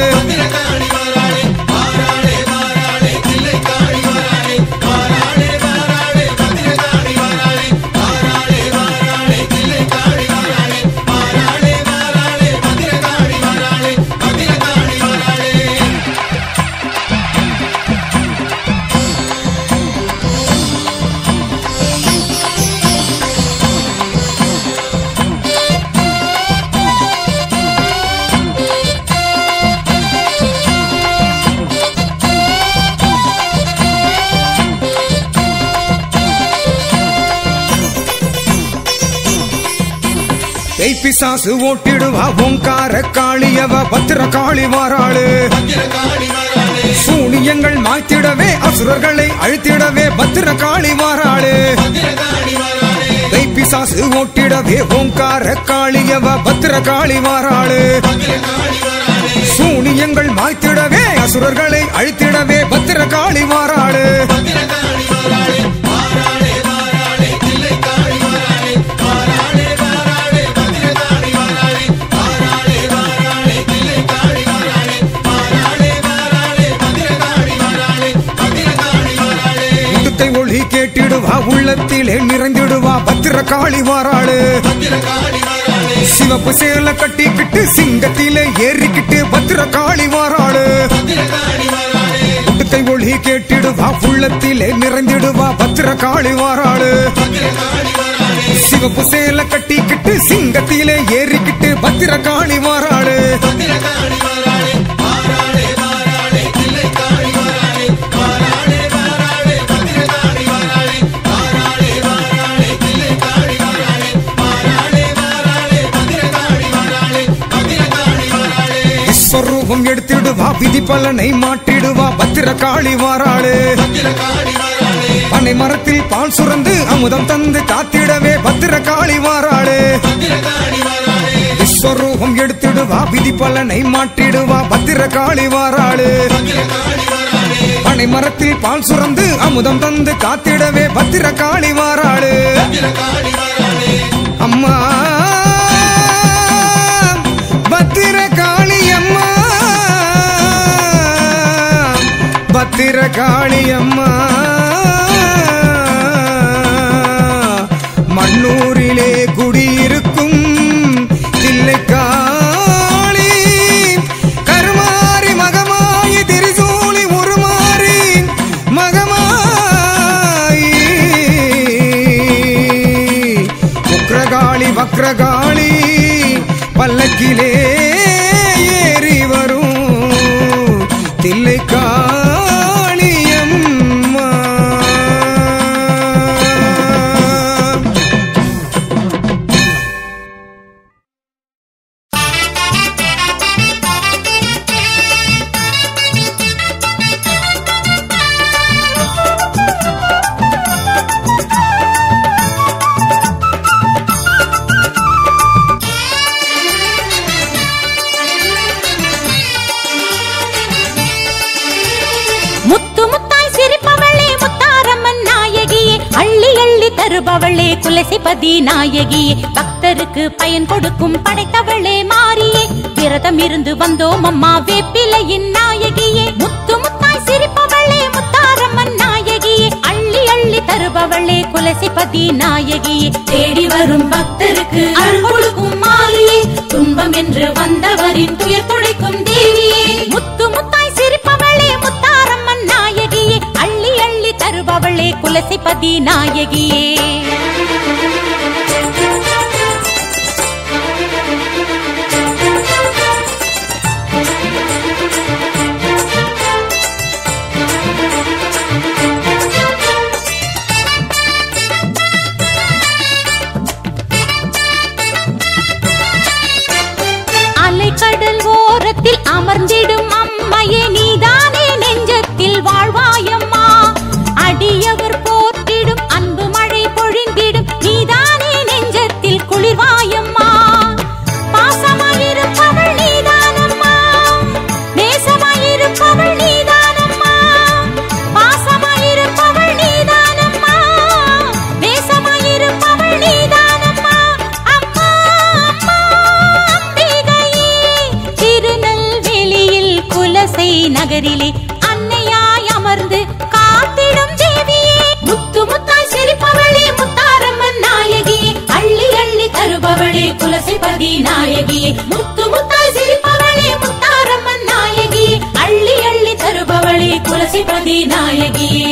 பேய்பிசாசு ஓட்டிடுவா ஓங்கார காளியவ பத்திர காளி வாராளு சூனியங்கள் மாய்த்திடவே அசுரர்களை அழித்திடவே பத்திர காளி வாராளு பேய்பிசாசு ஓட்டிடவே ஓங்கார காளியவ பத்திர காளி வாராளு சூனியங்கள் மாய்த்திடவே அசுரர்களை அழித்திடவே பத்திர காளி வாராளு முத்துத்தை ஒளி கேட்டிடுவா உள்ளத்திலே நிறைந்திடுவா பத்திர காளி வாராளு சிவப்பு சேலை கட்டிக்கிட்டு சிங்கத்திலே ஏறிக்கிட்டு பத்திர காளி வாராளு முத்துத்தை ஒளி கேட்டிடுவா உள்ளத்திலே நிறைந்திடுவா பத்திர காளி வாராளு சிவப்பு சேலை கட்டிக்கிட்டு சிங்கத்திலே ஏறிக்கிட்டு பத்திர காளி வாராளு விஸ்வரூபம் எடுத்திடுவா விதி பலனை மாட்டிடுவா பத்திர காளி வாராளு பனை மரத்தில் பால் சுரந்து அமுதம் தந்து காத்திடவே பத்திர காளி வாராளு விஸ்வரூபம் எடுத்திடுவா விதி பலனை மாட்டிடுவா பத்திர காளி வாராளு பனை மரத்தில் பால் சுரந்து அமுதம் தந்து காத்திடவே பத்திர காளி வாராளு அம்மா பத்திர காளி அம்மா பத்திர காளி அம்மா மண்ணூரிலே குடியிருக்கும் தில்லை காளி கருமாரி மகமாயி திரிசூலி உருமாறி மகமாயி உக்ரகாளி வக்ரகாளி பல்லக்கிலே ஏறி வரும் தில்லை காளியம்மா முத்து முத்தாய் சிரிப்பவளே முத்தாரம்மன் நாயகியே அள்ளி அள்ளி தருபவளே குலசிபதி நாயகியே பக்தருக்கு பயன் கொடுக்கும் படைத்தவளே மாறியே விரதம் இருந்து வந்தோம் அம்மா வேப்பிலையின் நாயகியே முத்து முத்தாய் சிரிப்பவளே முத்தாரம்மன் நாயகியே அள்ளி அள்ளி தருபவளே குலசிபதி நாயகியே தேடி வரும் பக்தருக்கு அருள் கொடுக்கும் மாலியே துன்பம் என்று வந்தவரின் துயர் துடைக்கும் தேவியே முத்து முத்தாய் சிரிப்பவளே முத்தாரம்மன் நாயகியே அள்ளி அள்ளி தருபவளே குலசிபதி நாயகியே அலைக்கடல் ஓரத்தில் அமர்ந்திடும் அம்மையே நீதானே நெஞ்சத்தில் வாழ்வாயம்மா அடியவர் போற்றிடும் அன்பு மழை பொழிந்திடும் நீதானே நெஞ்சத்தில் குளிர்வாயம்மா பாசமாயிருப்பவள் நீதானம்மா நேசமாயிருப்பவள் நீதானம்மா பாசமாயிருப்பவள் நீதானம்மா நேசமாயிருப்பவள் நீதானம்மா அம்மா அம்மா அம்பிகையே திருநெல்வேலியில் குலசை நகரிலே அன்னையாய் அமர்ந்து காத்திடும் தேவியே முத்து முத்தாய் சிரிப்பவளே முத்தாரம்மன் நாயகியே அள்ளி அள்ளி தருபவளே குலசிபதி நாயகியே முத்து முத்தாய் சிரிப்பவளே முத்தாரம்மன் நாயகியே அள்ளி அள்ளி தருபவளே குலசிபதி நாயகியே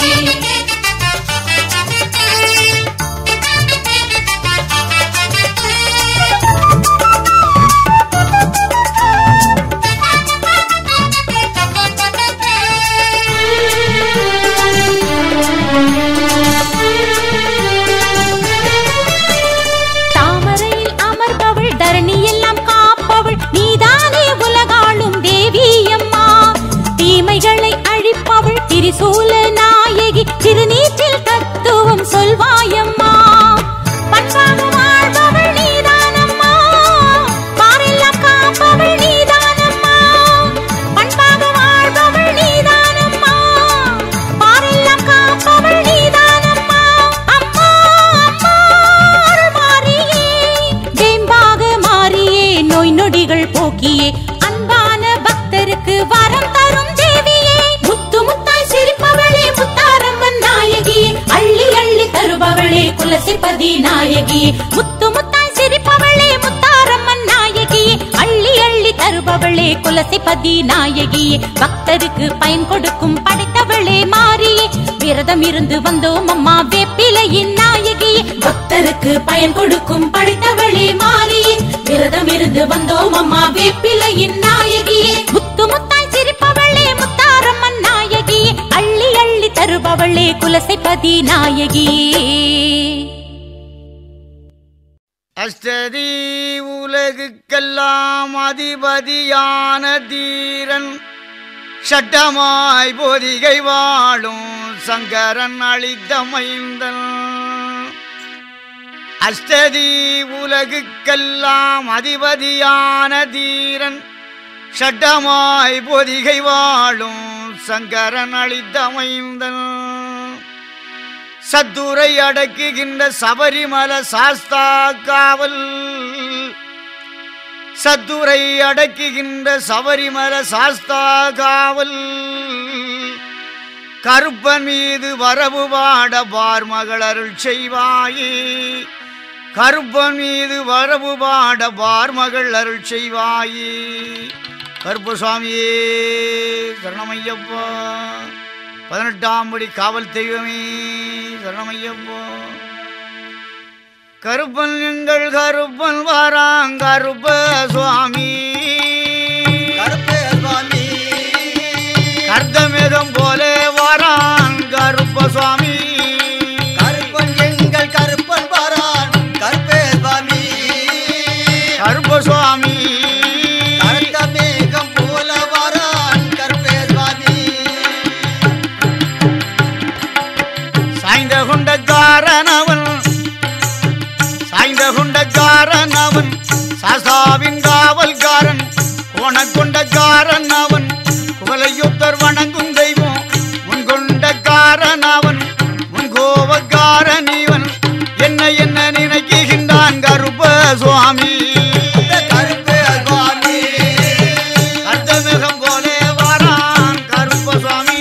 தாமரையில் அமர்பவள் தரணி எல்லாம் காப்பவள் நீதானே உலகாளும் தேவியம்மா தீமைகளை அழிப்பவள் திரிசூல நாயகி திருநீற்றில் தத்துவம் சொல்வாயம்மா பண்பாக வாழ்பவள் நீதானம்மா பாரெல்லாம் காப்பவள் நீதானம்மா பண்பாக வாழ்பவள் நீதானம்மா பாரெல்லாம் காப்பவள் நீதானம்மா அம்மா அம்மா அருள் மாறியே வேம்பாக மாறியே நோய் நொடிகள் போக்கியே அன்பான பக்தருக்கு வரம் தரும் தேவியே முத்து முத்தாய் சிரிப்பவளே முத்தாரம்மன் நாயகியே அள்ளி அள்ளி தருபவளே குலசிபதி நாயகியே முத்து முத்தாய் சிரிப்பவளே முத்தாரம்மன் நாயகியே அள்ளி அள்ளி தருபவளே குலசைபதி நாயகியே பக்தருக்கு பயன் கொடுக்கும் படைத்தவளே மாறியே விரதம் இருந்து வந்தோம் அம்மா வேப்பிலையின் நாயகியே பக்தருக்கு பயன் கொடுக்கும் படைத்தவளே மாறியே விரதம் இருந்து வந்தோம் அம்மா வேப்பிலையின் நாயகியே முத்து முத்தாய் சிரிப்பவளே முத்தாரம்மன் நாயகியே அள்ளி அள்ளி தருபவளே குலசைபதி நாயகியே அஷ்டதி உலகுக்கெல்லாம் அதிபதியான தீரன் சட்டமாய் போதிகை வாழும் சங்கரன் அளித்த மைந்தன் அஷ்டதி உலகுக்கெல்லாம் அதிபதியான தீரன் சட்டமாய் பொதிகை வாழும் சங்கரன் அளித்த மைந்தன் சத்துரை அடக்குகின்ற சபரிமல சாஸ்தா காவல் சத்துரை அடக்குகின்ற சபரிமல சாஸ்தா காவல் கருப்பன் மீது வரவு பாட பார்மகள் அருள் செய்வாயே கருப்பன் மீது வரவு பாட பார்மகள் அருள் செய்வாயே கருப்பசாமியே சரணமையப்பா பதினெட்டாம் படி காவல் தெய்வமே சரணமையப்பா கருப்பன் எங்கள் கருப்பன் வாராங் கருப்ப சுவாமி கருப்பே சுவாமி கர்த்தமேகம் போல வாரான் கருப்ப சுவாமி கருப்பன் எங்கள் கருப்பன் வரான் கருப்பே சுவாமி கருப்ப சுவாமி கருத்த மேகம் போல வரான் கருப்பே சுவாமி சாய்ந்த கொண்டக்காரன் அவன் சாய்ந்த கொண்டக்காரன் அவன் சாசாவின் காவல்காரன் கோணக்கொண்டக்காரன் அவன் குவலையுத்தர் வணங்கும் தெய்வம் முன் கொண்டக்காரன் அவன் முன் கோபக்காரன் இவன் என்ன என்ன நினைக்குகின்றான் கருப்ப சுவாமி கருப்பே சுவாமி அர்த்தமிகம் போலே வாரான் கருப்ப சுவாமி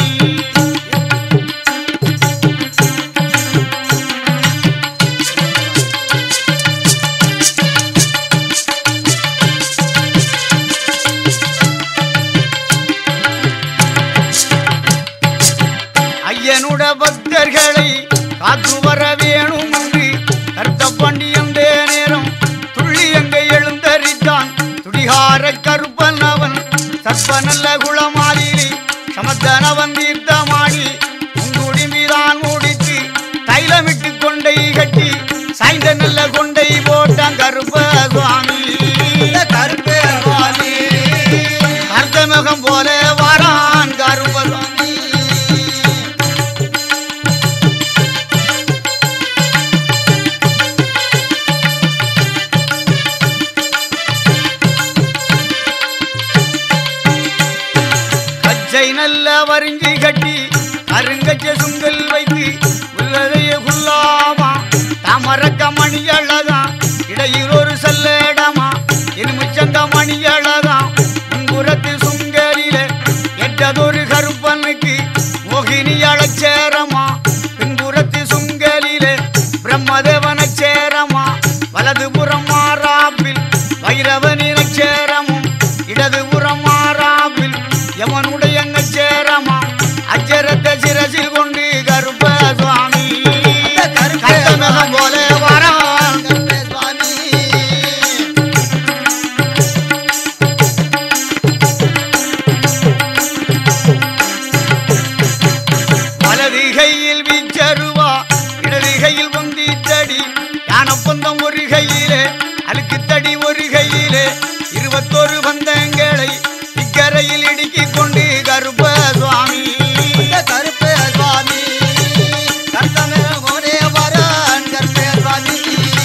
ஐயனுட பக்தர்களை காத்து வர வேணும் என்று கர்த்த பண்டியம் நேரம் துள்ளி அங்கே எழுந்தரித்தான் துடிகார கருப்பன் அவன் சர்ப்ப நல்ல குளமாதிரி சமத்தனவன் தீர்த்தமாடி உங்குடி மீதான் முடித்து தைலமிட்டு கொண்டை கட்டி சாய்ந்த நல்ல கொண்டை போட்டான் கருப்ப சுவாமி கருப்பே சுவாமி அர்த்தமுகம் போல வாரான் கருப்ப சுவாமி கச்சை நல்ல வரிஞ்சி கட்டி அருங்கச்ச சுங்கல் வைத்து உள்ளதைய குல்லாமா தாமரக்க மணி அழகா இடையில் ஒரு செல்லடமா எலுமிச்சங்க மணி அழகா முன்புறத்து சுங்கரில எட்டதொரு கருப்பனுக்கு மோகினி அழச்சேரமா பின்புறத்து சுங்கலிலே பிரம்மதேவன சேரமா வலதுபுறம் மாறாப்பில் வைரவனின சேரமும் இடதுபுறம் மாறாப்பில் யமனுடைய சேரமா அச்சரத்தை சிரசில் கொண்டு கருப்ப சுவாமி கருத்தமகம் போல வரான் கருப்பே சுவாமி வலது கையில் வீச்சருவா இடது கையில் பொந்தி தடி யானப்பந்தம் ஒரு கையிலே அழுக்கு தடி ஒரு கையிலே இருபத்தொரு பந்தங்களை இக்கரையில் இடுக்கிக் கொண்டு கருப்ப சுவாமி கருப்பே சுவாமி கருத்தமே போலே வரான் கருப்பே சுவாமி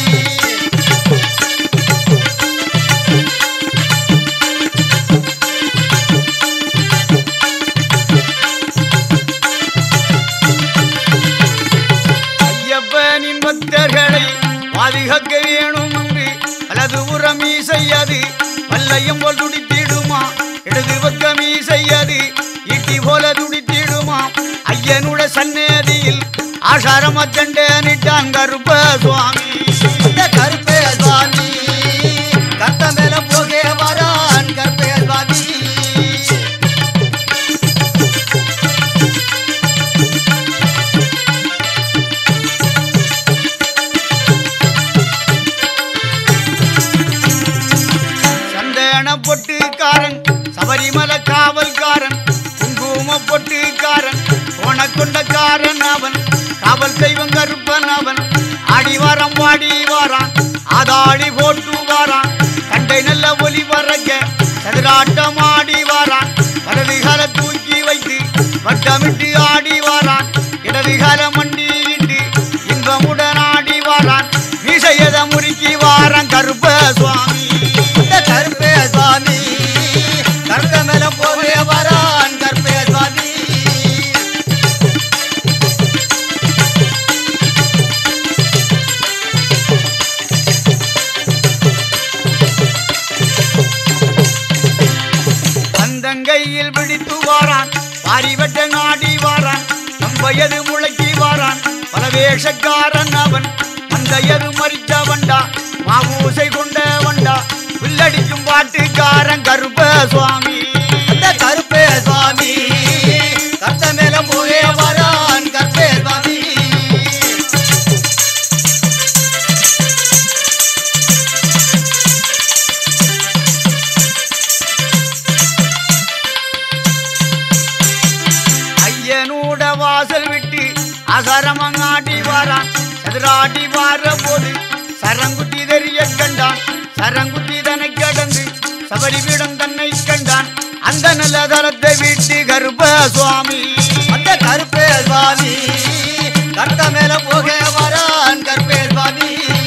ஐயப்பனின் பக்தர்களை பாதுகாக்க வேணும் என்று வலது புறம் செய்யாது வல்லையும் போல் துடித்திடுமா இடது பக்கம் செய்யாது ஈட்டி போல துடித்திடுமா ஐயனுட சன்னதியில் ஆசாரம தண்டனிட்டான் கருப்ப சுவாமி கருப்பே சுவாமி கருத்த மேல போகே வரான் கருப்பே சுவாமி கணக்கொண்டக்காரன் அவன் காவல் தெய்வம் கருப்பன் அவன் ஆடி வாரம் பாடி வாரான் ஆதாடி போட்டு வாரான் கண்டை நல்ல ஒலி வரக்க சதுராட்டம் ஆடி வாரான் வலது கால தூக்கி வைத்து வட்டமிட்டு ஆடி வாரான் இடது கால மண்டியிட்டு இன்பமுடன் ஆடி வாரான் மீசையத முறுக்கி வாரான் கருப்ப சுவாமி இந்த கருப்பே சுவாமி கருத்த மேல போவே வரான் கருப்பே சுவாமி கந்தங்கையில் பிடித்து வாரான் பாரிவட்ட நாடி வாரான் நம்பயது முழக்கி வாரான் பல வேஷக்காரன் அவன் மந்தையது மறித்த வண்டா மாவூசை கொண்ட வண்டா வில்லடிக்கும் பாட்டுக்காரன் கருப்ப சுவாமி இந்த கருப்பே சுவாமி கருத்த மேல போவே வரான் கருப்பே சுவாமி ஐயனூட வாசல் விட்டு அகரமங்காட்டி வாரான் சதுராட்டி வார போது சரங்குத்தி தெரிய கண்டான் சரங்குத்தி தன்னை கடந்து சபரிபீடம் தன்னை கண்டான் அந்த நல்ல தரத்தை விட்டு கருப்ப சுவாமி அந்த கருப்பே சுவாமி கருத்த மேல போக வரான் கருப்பே சுவாமி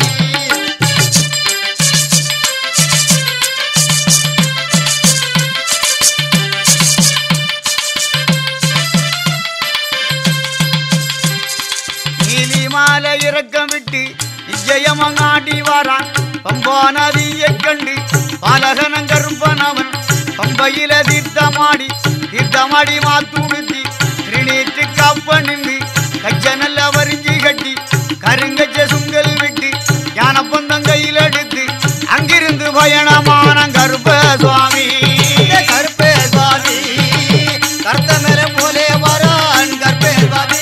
நீலி மாலை இறக்கம் விட்டு நிச்சயமங்காட்டி வாரான் பம்பா நதியை கண்டு பாலகனன் கருப்பன் அவன் பம்பையில தீர்த்தமாடி தீர்த்தமாடி மாத்துடுத்தி திருநீற்று காப்ப நின்று கச்ச நல்ல வரிஞ்சி கட்டி கருங்கச்ச சுங்கல் விட்டு யான பந்தம் கையில் எடுத்து அங்கிருந்து பயணமான கருப்ப சுவாமி இந்த கருப்பே சுவாமி கருத்த மேல போலே வரான் கருப்பே சுவாமி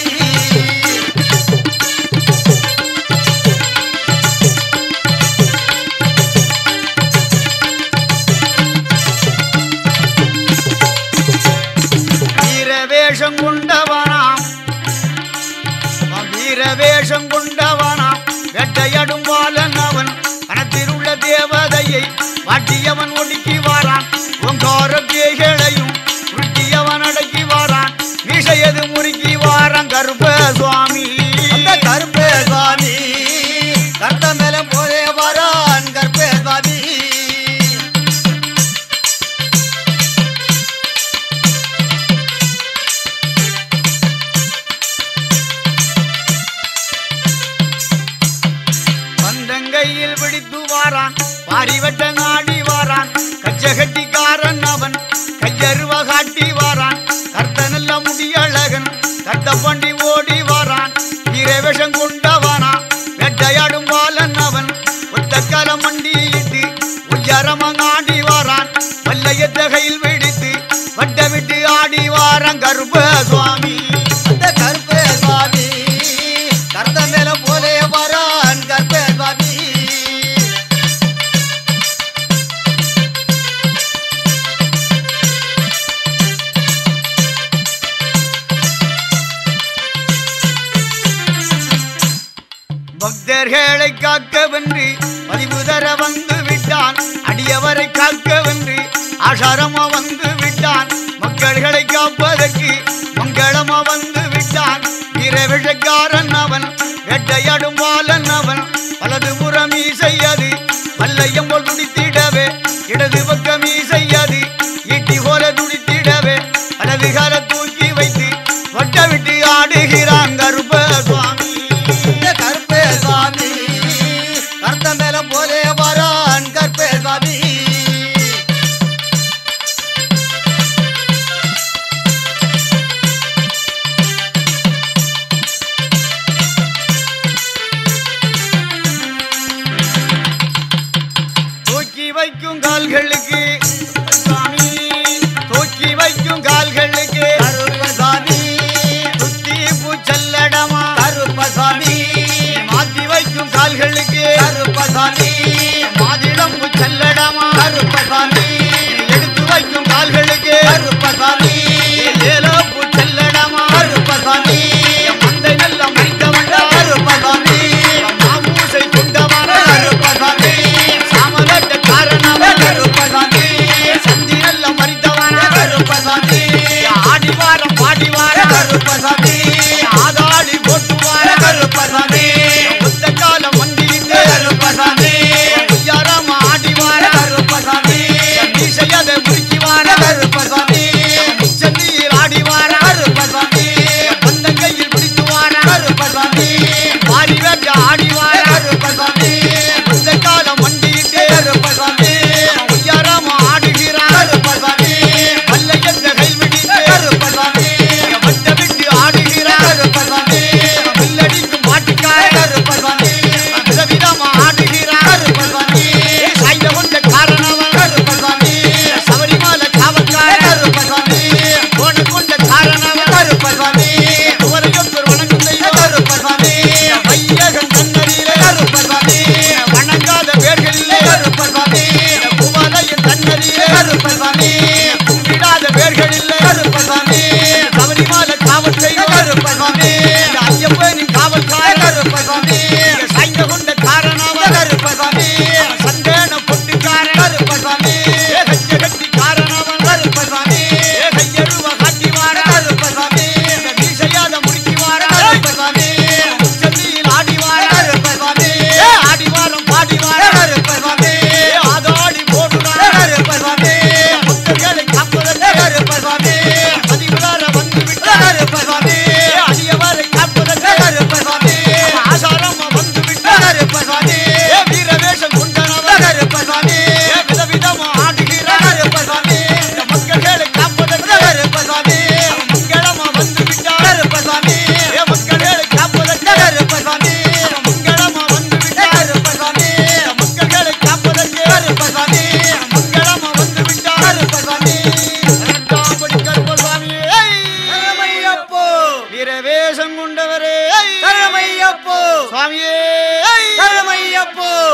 வீரவேஷம் கொண்டவனாம் வீரவேஷம் கொண்டவனாம் வெட்டையடும் பாலன் அவன் கணத்தில் உள்ள தேவதையை வாட்டியவன் ஒடுக்கி வாரான் ஓங்கார பேய்களையும் உருட்டியவன் அடக்கி வாரான் மீசையது முறுக்கி வாரான் கருப்ப சுவாமி அந்த கருப்பே சுவாமி கருத்த மேல போலே வரான் கருப்பே சுவாமி பந்தங்கையில் பிடித்து வாரான் பாரிவட்ட நாடி வாரான் கச்ச கட்டிக்காரன் அவன் கையருவ காட்டி வாரான் கர்த்த நல்ல முடியழகன் கட்ட பண்டி ஓடி வாரான் வீரவேஷம் கொண்டவனா வெட்டையாடும் பாலன் அவன் ஒத்த காலம் மண்டியிட்டு உயரமங்காடி வாரான் வல்லையத்த கையில் பிடித்து வட்டமிட்டு ஆடி வாரான் கருப்ப சுவாமி அந்த கருப்பே சுவாமி கருத்த மேல போலே வரான் கருப்பே சுவாமி பக்தர்களை காக்க வென்று பதிவு தர வந்து விட்டான் அடியவரை காக்க வென்று ஆஷாரமா வந்து விட்டான் மக்கள்களை காப்பதற்கு மங்களமா வந்து விட்டான் வீரவிஷக்காரன் அவன் வேட்டையாடும் பாலன் அவன் வலது புறம் செய்யாது வல்லையம் போல் துடித்திடவே இடது பக்கம் செய்யாது ஈட்டி போல துடித்திடவே வலது கால தூக்கி வைத்து வட்ட விட்டு ஆடுகிறான் கருப்ப சுவாமி இந்த கருப்பே சுவாமி கருத்த மேல போலே வரான் கருப்பே சுவாமி தூக்கி வைக்கும் கால்களுக்கு சுவாமி தூக்கி வைக்கும் கால்களுக்கு கருப்ப சுவாமி சுத்தி பூச்சல்லடமா கருப்ப சுவாமி மாத்தி வைக்கும் கால்களுக்கு கருப்ப சுவாமி மாதிடம் பூச்சல்லடமா கருப்ப சுவாமி எடுத்து வைக்கும் கால்களுக்கு கருப்ப சுவாமி ஏலோ பூச்சல்லடமா கருப்ப சுவாமி சிறப்பு